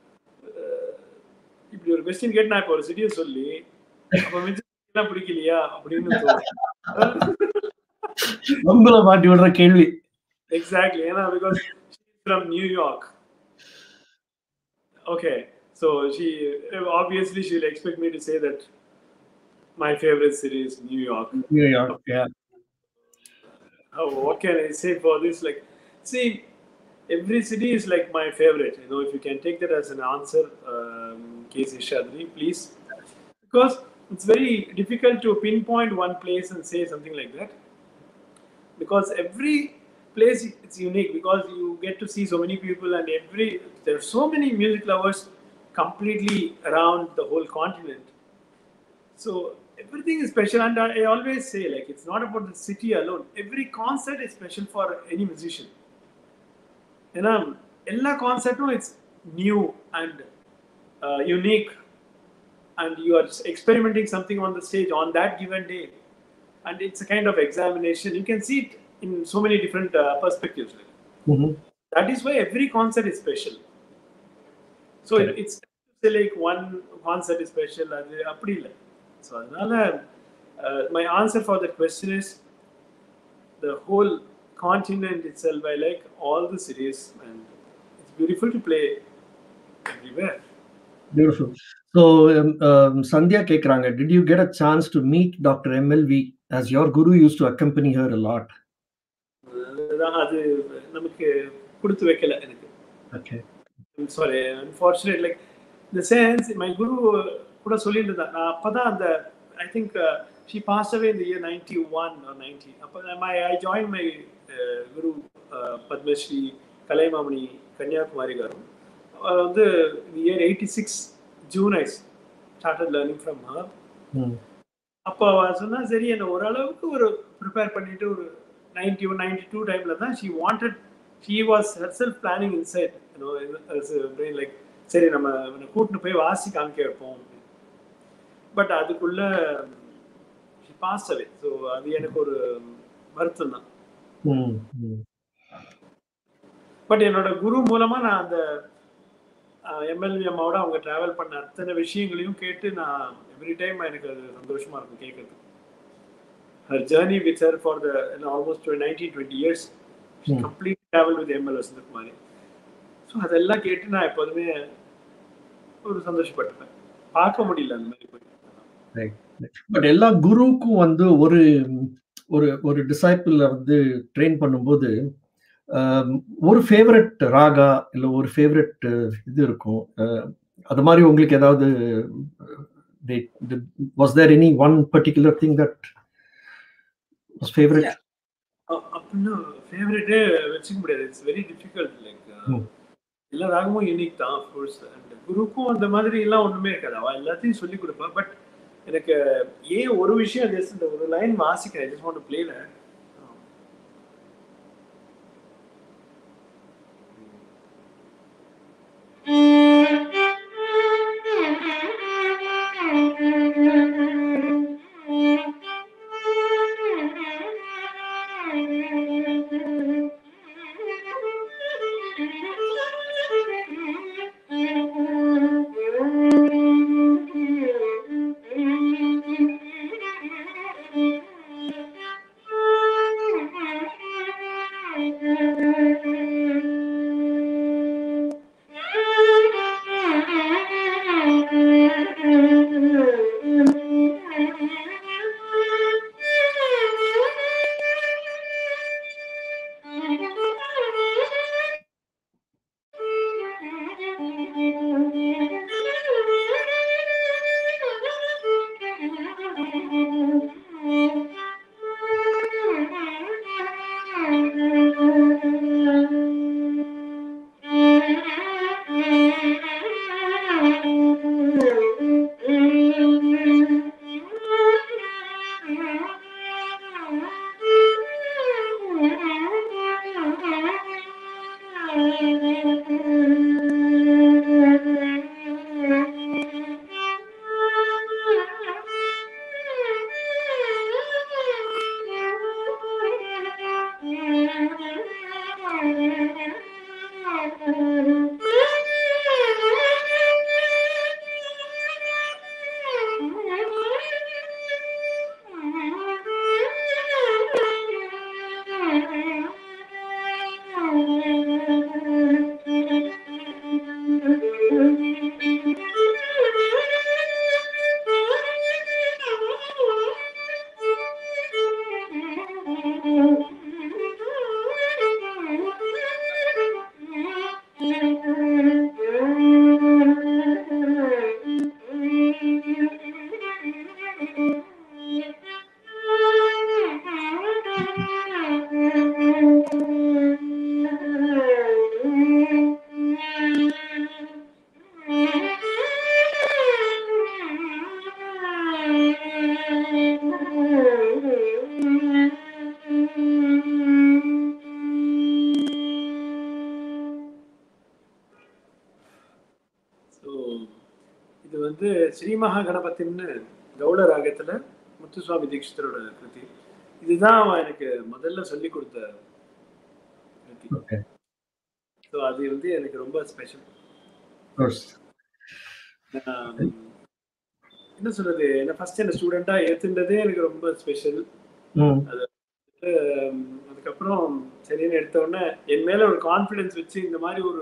இப்படி ஒரு கொஸ்டின் கேட்டு நான் இப்போ ஒரு சிட்டியை சொல்லி அப்போ மிச்சம் பிடிக்கலையா அப்படின்னு உங்களை மாட்டி விடுற கேள்வி எக்ஸாக்ட்லி ஏன்னா because from New York okay so she obviously she'll expect me to say that my favorite city is New York. New York, yeah. Oh, what can I say for this? Like, see, every city is like my favorite. You know, if you can take that as an answer, um, K.C. Shadri, please. Because it's very difficult to pinpoint one place and say something like that. Because every place it's unique because you get to see so many people and every there are so many music lovers completely around the whole continent. So everything is special and I always say like it's not about the city alone. Every concert is special for any musician. ஏன்னா எல்லா கான்செப்டும் it's new and unique and you are experimenting something on the stage on that given day and it's a kind of examination you can see it in so many different uh, perspectives. Mm-hmm. That is why every concert is special. So it, it's like one concert is special. அது அப்படி இல்லை so அதனால my answer for that question is the whole continent itself. I like all the cities, and it's beautiful to play everywhere. Beautiful. So, um, um, Sandhya Kekranga, did you get a chance to meet Dr. MLV as your guru used to accompany her a lot? அது நமக்கு கொடுத்து வைக்கல எனக்கு Okay. Sorry unfortunate like இந்த sense my guru கூட சொல்லிட்டு இருந்தா நான் அப்பதான் அந்த I think she pass away இந்த year ninety one or ninety அப்போ my I join my guru Padmashri Kalaimamani Kanyakumari garu அவர் வந்து இந்த year eighty six June I started learning from her அப்போ அவர் சொன்னா சரி என்ன ஓரளவுக்கு ஒரு ப்ரிப்பேர் பண்ணிட்டு ஒரு நைன்டி ஒன் நைன்டி டூ டைம்ல தான் she wanted she was herself planning inside brain like சரி நம்ம இவனை கூட்டின்னு போய் வாசி காமிக்க வைப்போம் பட் அதுக்குள்ள பாஸ் அவே ஸோ அது எனக்கு ஒரு வருத்தம் தான் ம், ம். பட் என்னோட குரு மூலமா நான் அந்த எம்எல்வி அம்மாவோட அவங்க டிராவல் பண்ண அத்தனை விஷயங்களையும் கேட்டு நான் எவ்ரி டைம் எனக்கு அது சந்தோஷமா இருக்கும் கேட்கறது her journey with her for the almost nineteen twenty years Hmm. Complete travel with ML Vasanthakumari ஸோ அதெல்லாம் கேட்டு நான் எப்போதுமே ஒரு சந்தோஷப்பட்டுப்பேன் பார்க்க முடியல அந்த மாதிரி போய் பட் எல்லா குருவுக்கும் வந்து ஒரு ஒரு ஒரு டிசைப்பிள் வந்து ட்ரெயின் பண்ணும்போது ஆம், ஒரு ஃபேவரட் ராகா இல்லை ஒரு ஃபேவரட் இது இருக்கும் அஹ், அது மாதிரி உங்களுக்கு ஏதாவது was there any one particular thing that was favourite அ- அப்படின்னா ஃபேவரட்டே வச்சுக்க முடியாது it's very difficult like Hmm. எல்லா ராகமும் யூனிக் தான் அஃப்கோர்ஸ் அண்ட் குருக்கும் அந்த மாதிரி எல்லாம் ஒண்ணுமே இருக்காது அவ எல்லாத்தையும் சொல்லி கொடுப்பா பட் எனக்கு ஏன் ஒரு விஷயம் just இந்த ஒரு லைன் வாசிக்கிறேன் just want to play so இது வந்து ஸ்ரீ மகா கணபதின்னு கௌட ராகத்துல முத்துசுவாமி தீட்சிதரோட கிருதி இதுதான் அவன் எனக்கு முதல்ல சொல்லி கொடுத்த கிருதி ஓகே ஸோ அது வந்து எனக்கு ரொம்ப ஸ்பெஷல் என்ன சொல்றது என்ன ஃபர்ஸ்ட் என்ன ஸ்டூடெண்டா ஏத்துனதே எனக்கு ரொம்ப ஸ்பெஷல் ம் அதுக்கப்புறம் சரின்னு எடுத்த உடனே என் மேல ஒரு கான்ஃபிடன்ஸ் வச்சு இந்த மாதிரி ஒரு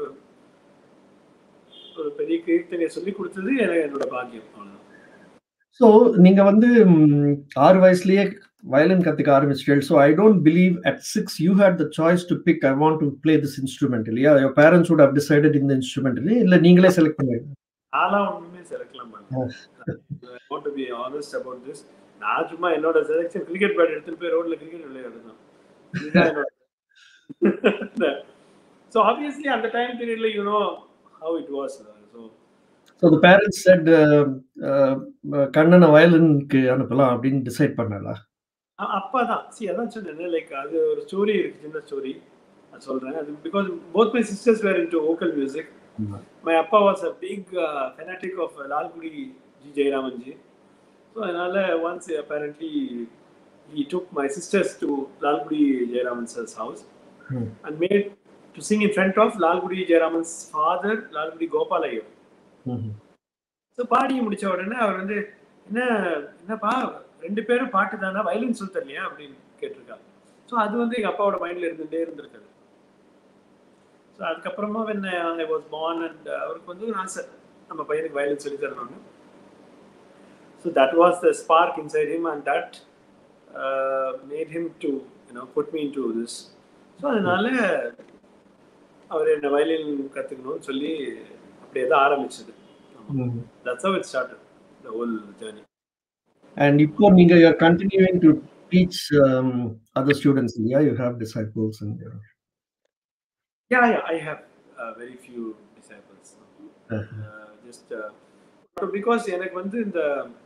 ஒரு பெரிய கீர்த்தனையை சொல்லி கொடுத்தது எனக்கு என்னோட பாக்கியம் அவ்வளவுதான் ஸோ நீங்க வந்து ம், ஆறு வயசுலயே வயலின் கத்துக்க ஆரம்பிச்சிட்டீங்க so I don't believe at six you had the choice to pick I want to play this instrument இல்லையா your parents would have decided இந்த இன்ஸ்ட்ருமெண்ட் இல்லையா இல்லை நீங்களே செலக்ட் பண்ணுவீங்க நான்லாம் ஒண்ணுமே செலக்ட்லாம் பண்ணேன் want to be honest about this நான் சும்மா என்னோட செலக்ஷன் கிரிக்கெட் பேட் எடுத்துட்டு போய் ரோட்ல கிரிக்கெட் விளையாடுதான் இதுதான் என்னோட ஸோ ஆப்வியஸ்லி அந்த டைம் பீரியட்ல you know how it was so so the parents said கண்ணனை வயலினுக்கு அனுப்பலாம் அப்படின்னு டிசைட் பண்ணலா அப்பா தான் சி அதான் சொன்னேன் லைக் அது ஒரு ஸ்டோரி இருக்கு சின்ன ஸ்டோரி நான் சொல்றேன் அது because both my sisters were in to vocal music my அப்பா was a big fanatic of Lalgudi G Jayaraman ji so அதனால once apparently he took my sisters to Lalgudi Jayaraman sir's house Hmm. and made to sing in front of Lalgudi Jayaraman's father, Lalgudi Gopalayo. ம்ஹும். So பாடி முடிச்ச உடனே அவர் வந்து என்ன என்னப்பா ரெண்டு பேரும் பாட்டு தானே வயலின் சொல்லி தரலையா அப்படின்னு கேட்டிருக்காங்க ஸோ அது வந்து எங்கள் அப்பாவோட மைண்டில் இருந்துகிட்டே இருந்திருக்காரு ஸோ அதுக்கப்புறமா when I was born and அவருக்கு வந்து ஒரு ஆசை நம்ம பையனுக்கு வயலின் சொல்லி தரணும்னு so that was the spark inside him and that made him to you know put me to this so அதனால அவர் என்ன வயலின் கற்றுக்கணும்னு சொல்லி அப்படியே தான் ஆரம்பிச்சது ம். That's how it started, the whole journey. And இப்போ நீங்க you're continuing to teach um, other students, yeah? You have disciples and your Yeah, yeah, I have uh, very few disciples. Uh-huh. Uh, just uh, because எனக்கு வந்து இந்த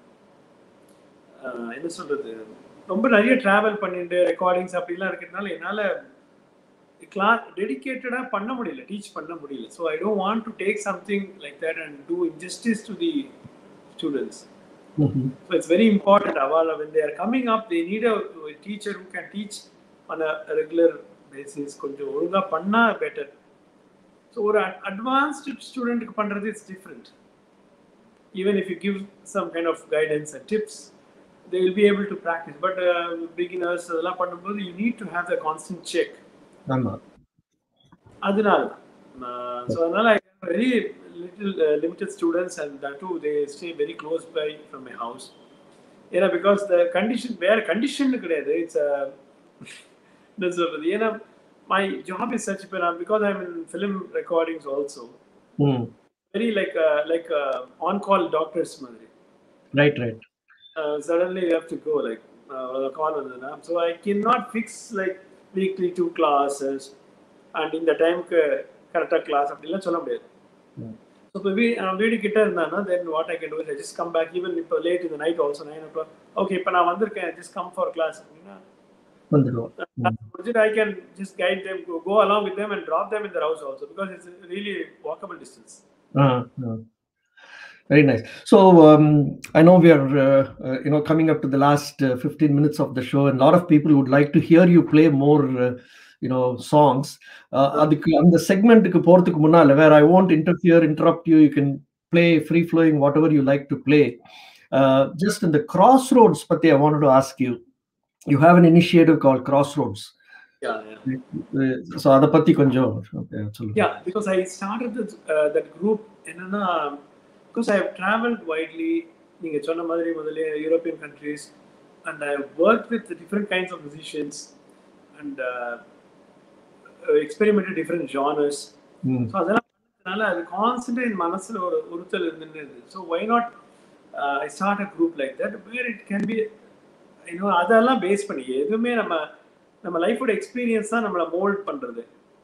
uh, என்ன சொல்றது ரொம்ப நிறைய travel பண்ணிட்டு ரெக்கார்டிங்ஸ் அப்படிலாம் இருக்கிறதுனால என்னால் கிளாஸ் டெடிக்கேட்டடாக பண்ண முடியல டீச் பண்ண முடியல so I don't want to take something like that and do injustice to the students Mhm. So it's very important. Avala, when they are coming up, they need a, a teacher who can teach on a regular basis. கொஞ்சம் ஒழுங்கா பண்ணா better so ஒரு advanced ஸ்டூடெண்ட்டுக்கு பண்ணுறது it's different even if you give some kind of guidance and tips they will be able to practise but beginners அதெல்லாம் பண்ணும்போது you need to have the constant check ஆமா அதனால ஸோ அதனால I very little limited students and that too they stay very close by from my house ஏன்னா because the condition வேற condition கிடையாது it's என்ன சொல்றது ஏன்னா மை ஜாப் இஸ் சச் இப்போ நான் because I mean film recordings also hmm very like like on call doctors மாதிரி right right suddenly you have to go like call வந்ததுன்னா so I can not fix like weekly two classes and இந்த டைமுக்கு கரெக்டாக class அப்படிலாம் சொல்ல முடியாது Mm. So இப்போ வீ வீடு கிட்ட இருந்தானா then what I can do just come back even இப்போ லேட் இந்த night also nine o'clock okay இப்போ நான் வந்திருக்கேன் ஜஸ்ட் கம் ஃபார் கிளாஸ் அப்படின்னா வந்துடுவோம் முடிச்சுட்டு I can just guide them go along with them and drop them in their house also because it's really walkable distance Uh, uh. Very nice. So um, I know we are, uh, uh, you know, coming up to the last uh, 15 minutes of the show, and a lot of people would like to hear you play more, uh, you know, songs. Uh, அதுக்கு அந்த செக்மெண்ட்டுக்கு போறதுக்கு முன்னால வேற I won't interfere, interrupt you. You can play free flowing, whatever you like to play. Uh, just in the crossroads, பத்தி I wanted to ask you. You have an initiative called Crossroads. Yeah, yeah. So அதை பத்தி கொஞ்சம் okay, சொல்லுங்க Yeah, because I started this, uh, that group என்னன்னா because I have traveled widely நீங்க சொன்ன மாதிரி முதல்ல European countries and I have worked with different kinds of musicians and uh, experimented different genres hmm so அதெல்லாம் பண்ணதுனால அது கான்ஸ்டன்டா என் மனசுல ஒரு உறுத்தல் இருந்துட்டு so why not I start a group like that where it can be இன்னும் அதெல்லாம் பேஸ் பண்ணி எதுவுமே நம்ம நம்ம லைஃபோட எக்ஸ்பீரியன்ஸ் தான் நம்மளை மோல்ட் பண்றது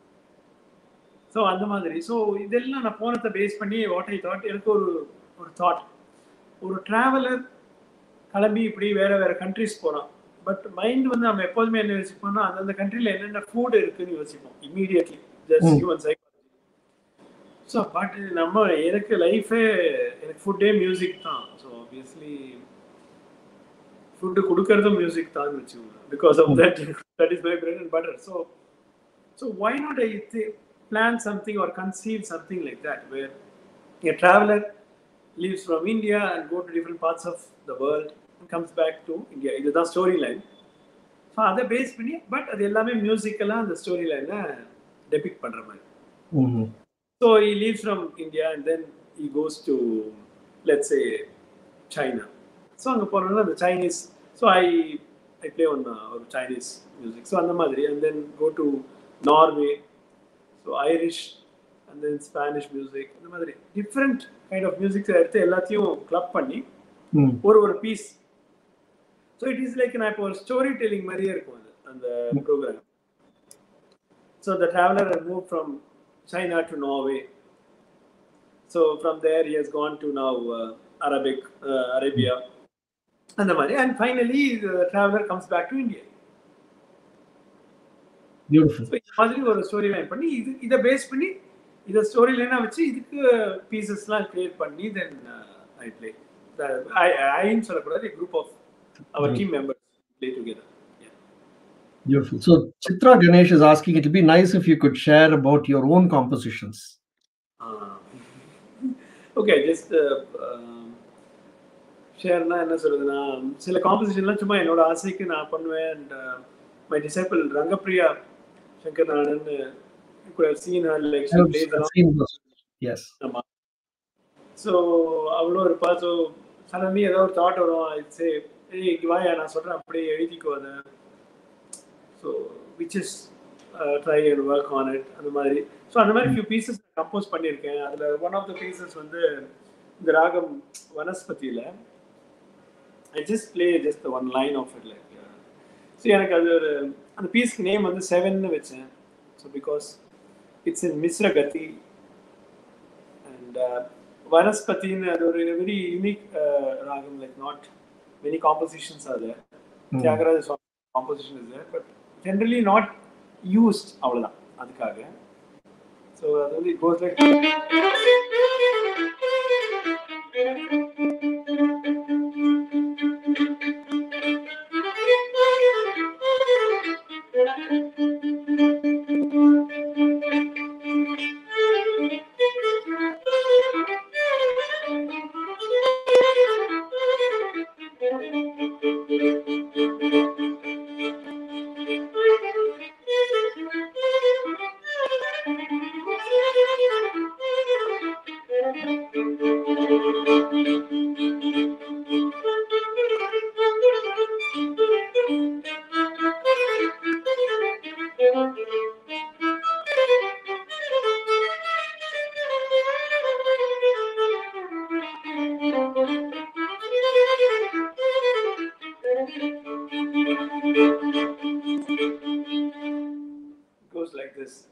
ஸோ அந்த மாதிரி ஸோ இதெல்லாம் நான் போனத்தை பேஸ் பண்ணி வாட் ஐ தாட் எனக்கு ஒரு ஒரு தாட் ஒரு டிராவலர் கிளம்பி இப்படி வேற வேற கண்ட்ரிஸ் போகிறான் பட் மைண்ட் வந்து நம்ம எப்போதுமே என்ன யோசிப்போம்னா அந்தந்த கண்ட்ரியில் என்னென்ன ஃபுட் இருக்குன்னு யோசிப்போம் immediately just Mm. Human psychology so but நம்ம எனக்கு லைஃபே எனக்கு ஃபுட்டே மியூசிக் தான் ஸோ ஆப்வியஸ்லி ஃபுட்டு கொடுக்கறதும் மியூசிக் தான் வச்சுக்கோங்க because of that that is my bread and butter so so why not I plan something or conceive something like that where a traveler leaves from India and go to different parts of the world and comes back to India. இதுதான் story line so அதை base பண்ணி but அது எல்லாமே மியூசிக்கலாக அந்த story லைனை depict பண்ணுற மாதிரி hmm so he leaves from India and then he goes to let's say China. So அங்கே போனோம்னா அந்த Chinese so I I play one ஒரு சைனீஸ் மியூசிக் ஸோ அந்த மாதிரி and then go to Norway so Irish and then Spanish music இந்த மாதிரி different kind of musics எடுத்து எல்லாத்தையும் கிளப் பண்ணி ம் ஒரு ஒரு piece so it is like நான் இப்போ ஒரு ஸ்டோரி டெல்லிங் மாதிரியே இருக்கும் அது அந்த programme so the traveller move from China to Norway so from there he has gone to now Arabic Arabia அந்த மாதிரி and finally traveller comes back to India beautiful so இந்த மாதிரி ஒரு ஸ்டோரி லைன் பண்ணி இது இதை பேஸ் பண்ணி இதை ஸ்டோரி லைனாக வச்சு இதுக்கு பீசஸ்லாம் கிரியேட் பண்ணி தென் ஐ பிளே ஐன்னு சொல்லக்கூடாது group of our team members play together. Yeah. Beautiful. So Chitra Ganesh is asking, it'll be nice if you could share about your own compositions. Uh, okay, just uh, um, ஷேர்னா என்ன சொல்றதுன்னா சில காம்பசிஷன்லாம் சும்மா என்னோட ஆசைக்கு நான் பண்ணுவேன் and my disciple Rangapriya Shankar Natan seen like I've seen those. Yes. So அவளும் இருப்பா ஸோ சடன்லி ஏதோ ஒரு தாட் வரும் சே ஏய் இங்கே வாயா நான் சொல்கிறேன் அப்படியே எழுதிக்கோ அதை so which is try and work on it அந்த மாதிரி ஸோ அந்த மாதிரி ஃபியூ பீசஸ் கம்போஸ் பண்ணியிருக்கேன் அதில் ஒன் ஆஃப் த பீசஸ் வந்து இந்த ராகம் வனஸ்பதியில் I just play just one line of it like so எனக்கு அது ஒரு அந்த பீஸ்க்கு நேம் வந்து செவன்னு வச்சேன் ஸோ பிகாஸ் இட்ஸ் இன் மிஸ்ர கத்தி அண்ட் வனஸ்பதின்னு அது ஒரு வெரி யூனிக் ராகம் லைக் நாட் மெனி காம்போசிஷன்ஸ் அது Mm. Thyagaraja Swami composition is but generally not used அவ்வளோதான் அதுக்காக ஸோ அது வந்து it goes like goes like this.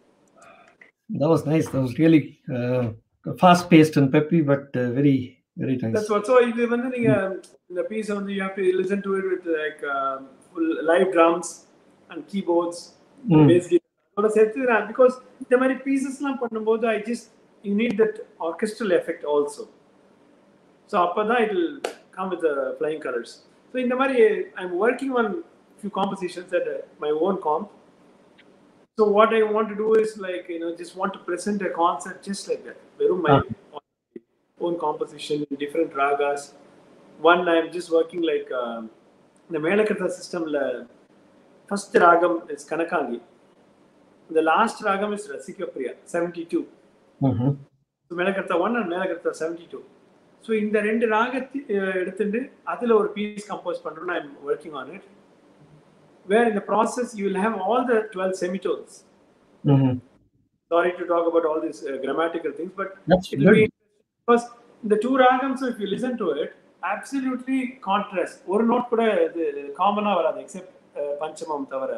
That was nice. That was really uh, fast paced and peppy, but uh, very, very nice. That's what. So இது வந்து நீங்க இந்த piece வந்து you have to listen to it with like um, full live drums and keyboards, Mm. bass guitar. அதோட சேர்த்து நான் because இந்த மாதிரி பீசஸ்லாம் பண்ணும்போது I just you need that orchestral effect also. So அப்பதான் it will come with the flying colors. So இந்த மாதிரி I'm working on few compositions at uh, my own comp. So what I want to do is like you know just want to present a concept just like that. வெறும் my own composition in different ragas. One I'm just working like um, the Melakata systemல first ragam is Kanakangi. The last ragam is Rasika Priya, 72. Mhm. So Melakarta one and Melakarta seventy two so இந்த ரெண்டு ராகத்தை ah, எடுத்துட்டு அதில் ஒரு piece compose பண்ணுறோம் I'm working on it where இந்த process you will have all the twelve semitones Mhm. Sorry to talk about all this grammatical things but That's it will good. be because the two ragams if you listen to it absolutely contrast ஒரு note கூட இது காமனா வராது except பஞ்சமம் தவிர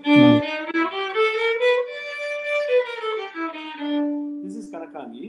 this is Kanakangi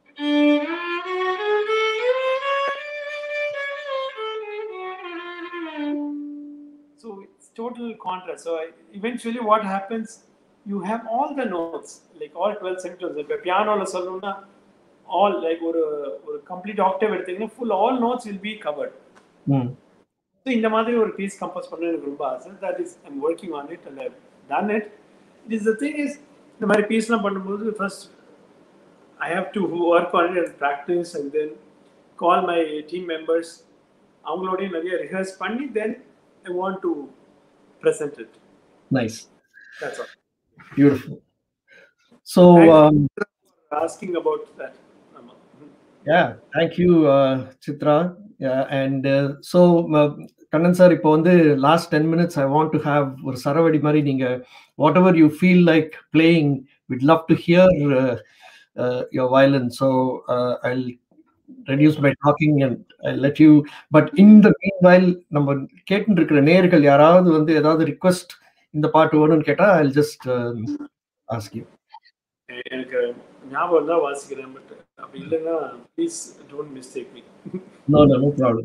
so it's total contrast so I, eventually what happens you have all the notes like all 12 semitones இப்போ பியானோல சொல்லணும்னா all like ஒரு ஒரு complete octave எடுத்தீங்கன்னா full all notes will be covered Mm. So இந்த மாதிரி ஒரு piece compose பண்ண எனக்கு ரொம்ப ஆசை that is I'm working on it and done it it is the thing is இந்த மாதிரி பீஸ்லாம் பண்ணும்போது first I have to work on it and practise and then call my team members அவங்களோடய நிறைய ரிஹர்ஸ் பண்ணி then I want to present it Nice. That's all Beautiful. So, um, asking about that ஆமாம் yeah, thank you, uh, Chitra. Yeah, and uh, so, uh, Kannan sir, இப்போ வந்து last 10 minutes, I want to have ஒரு சரவடி மாதிரி நீங்க whatever you feel like playing, we'd love to hear uh, uh, your violin. So, uh, I'll reduce my talking and I'll let you. But in the meanwhile, நம்ம கேட்டு இருக்கிற நேர்கள் யாராவது வந்து ஏதாவது ரிக்வெஸ்ட் இந்த பாட்டு வேணும்னு கேட்டா I'll just um, ask you. எனக்கு ஞாபகம் தான் வாசிக்கிறேன் பட் அப்படி இல்லைன்னா please don't mistake me No, no, no problem.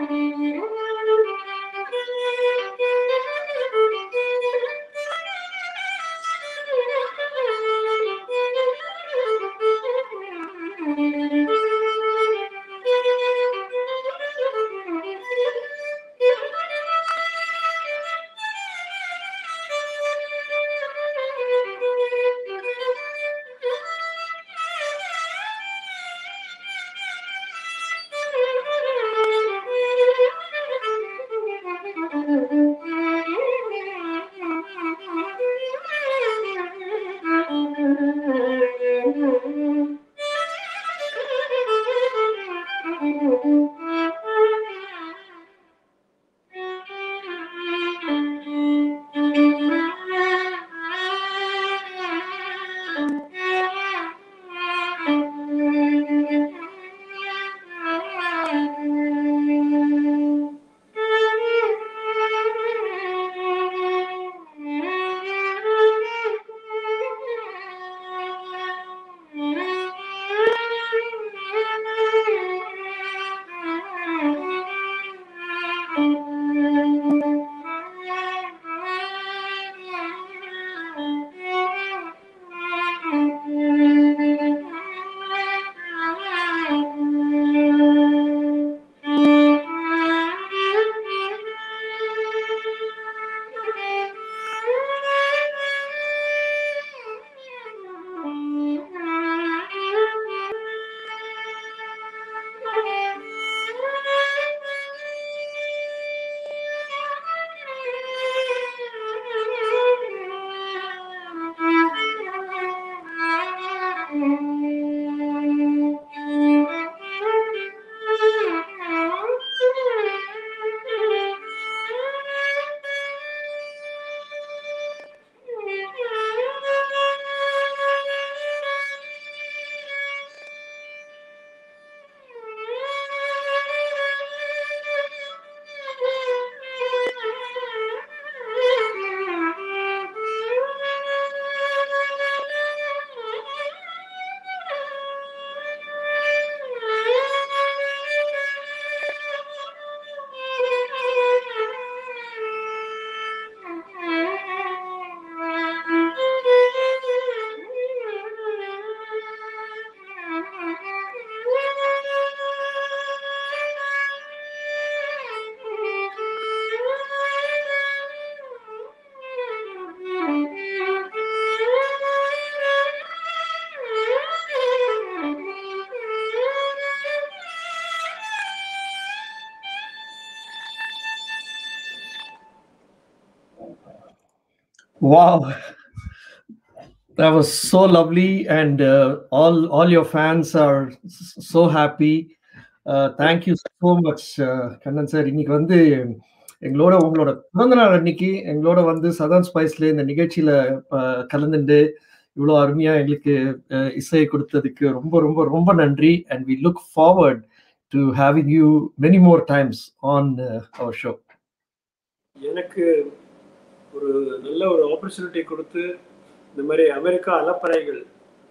Wow, that was so lovely, and uh, all all your fans are s- so happy. Uh, thank you so much, uh, Kannan sir இன்னைக்கு வந்து எங்களோட உங்களோட பிறந்த நாள் அன்னைக்கு எங்களோட வந்து சதன் ஸ்பைஸ்ல இந்த நிகழ்ச்சியில uh, கலந்துண்டு இவ்வளோ அருமையா எங்களுக்கு uh, இசையை கொடுத்ததுக்கு ரொம்ப ரொம்ப ரொம்ப நன்றி and we look forward to having you many more times on our show எனக்கு ஒரு நல்ல ஒரு ஆப்பர்ச்சுனிட்டி கொடுத்து இந்த மாதிரி அமெரிக்கா அலப்பறைகள்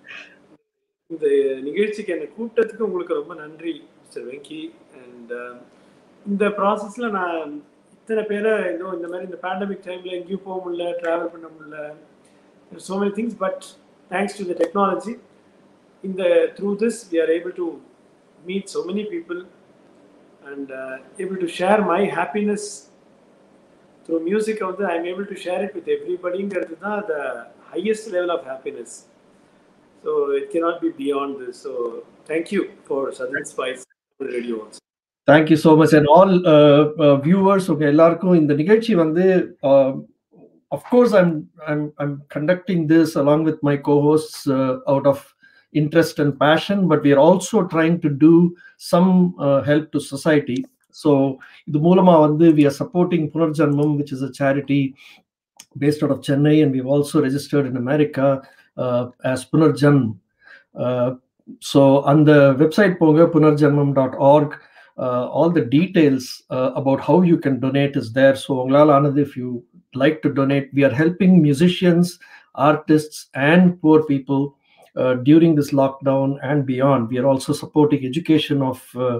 இந்த நிகழ்ச்சிக்கு என்னை கூப்பிட்டதுக்கு உங்களுக்கு ரொம்ப நன்றி மிஸ்டர் வெங்கி அண்ட் இந்த ப்ராசஸில் நான் இத்தனை பேரை இன்னும் இந்த மாதிரி இந்த பேண்டமிக் டைமில் எங்கேயும் போக முடியல ட்ராவல் பண்ண முடியல so many things but thanks to the technology in the through this we are able to meet so many people and uh, able to share my happiness through music வந்து I'm able to share it with everybodyங்கிறது தான் the highest level of happiness so it cannot be beyond this so thank you for Southern Spice Radio also thank you so much and all viewers உங்க எல்லாருக்கும் இந்த நிகழ்ச்சி வந்து of course I'm I'm I'm conducting this along with my cohost out of interest and passion but we are also trying to do some help to society so இது மூலமா வந்து we are supporting Punarjanmam which is a charity based out of Chennai, and we've also registered in America uh, as Punarjan. Uh, so on the website ponga punarjanmam.org, uh, all the details uh, about how you can donate is there. So Onglal Anand, if you like to donate, we are helping musicians, artists, and poor people uh, during this lockdown and beyond. We are also supporting education of uh,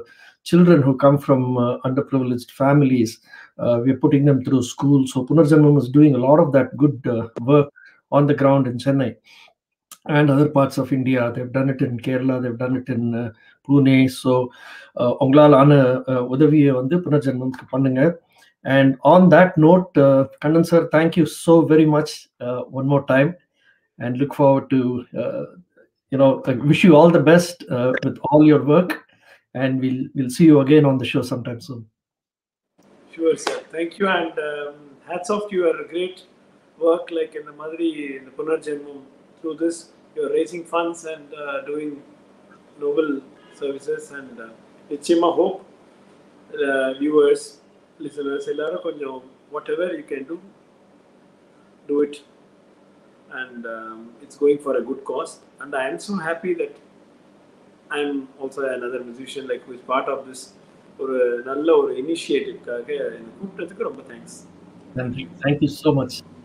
children who come from uh, underprivileged families. Uh, we're putting them through school. So Punarjanmam is doing a lot of that good uh, work on the ground in Chennai and other parts of India. They've done it in Kerala, they've done it in uh, Pune. So uh, உங்களால் ஆன uh, உதவியை வந்து புனர்ஜென்மம்க்கு பண்ணுங்க and on that note, uh, Kannan sir, thank you so very much uh, one more time, and look forward to uh, you know I wish you all the best uh, with all your work, and we'll we'll see you again on the show sometime soon. Sure, sir. Thank you, and um, hats off to your great work, like in the Madri, in the Punarjanmam. Through this, you're raising funds and uh, doing noble services, and uh, நிச்சயமா hope uh, viewers, listeners, எல்லாரும் கொஞ்சம் whatever you can do, do it. And um, it's going for a good cause. And I am so happy that I'm also another musician like who is part of this ஒரு நல்ல ஒரு இனிஷியேட்டிவ்காக என்னை கூப்பிட்டதுக்கு ரொம்ப thanks Thank you. Thank you so much.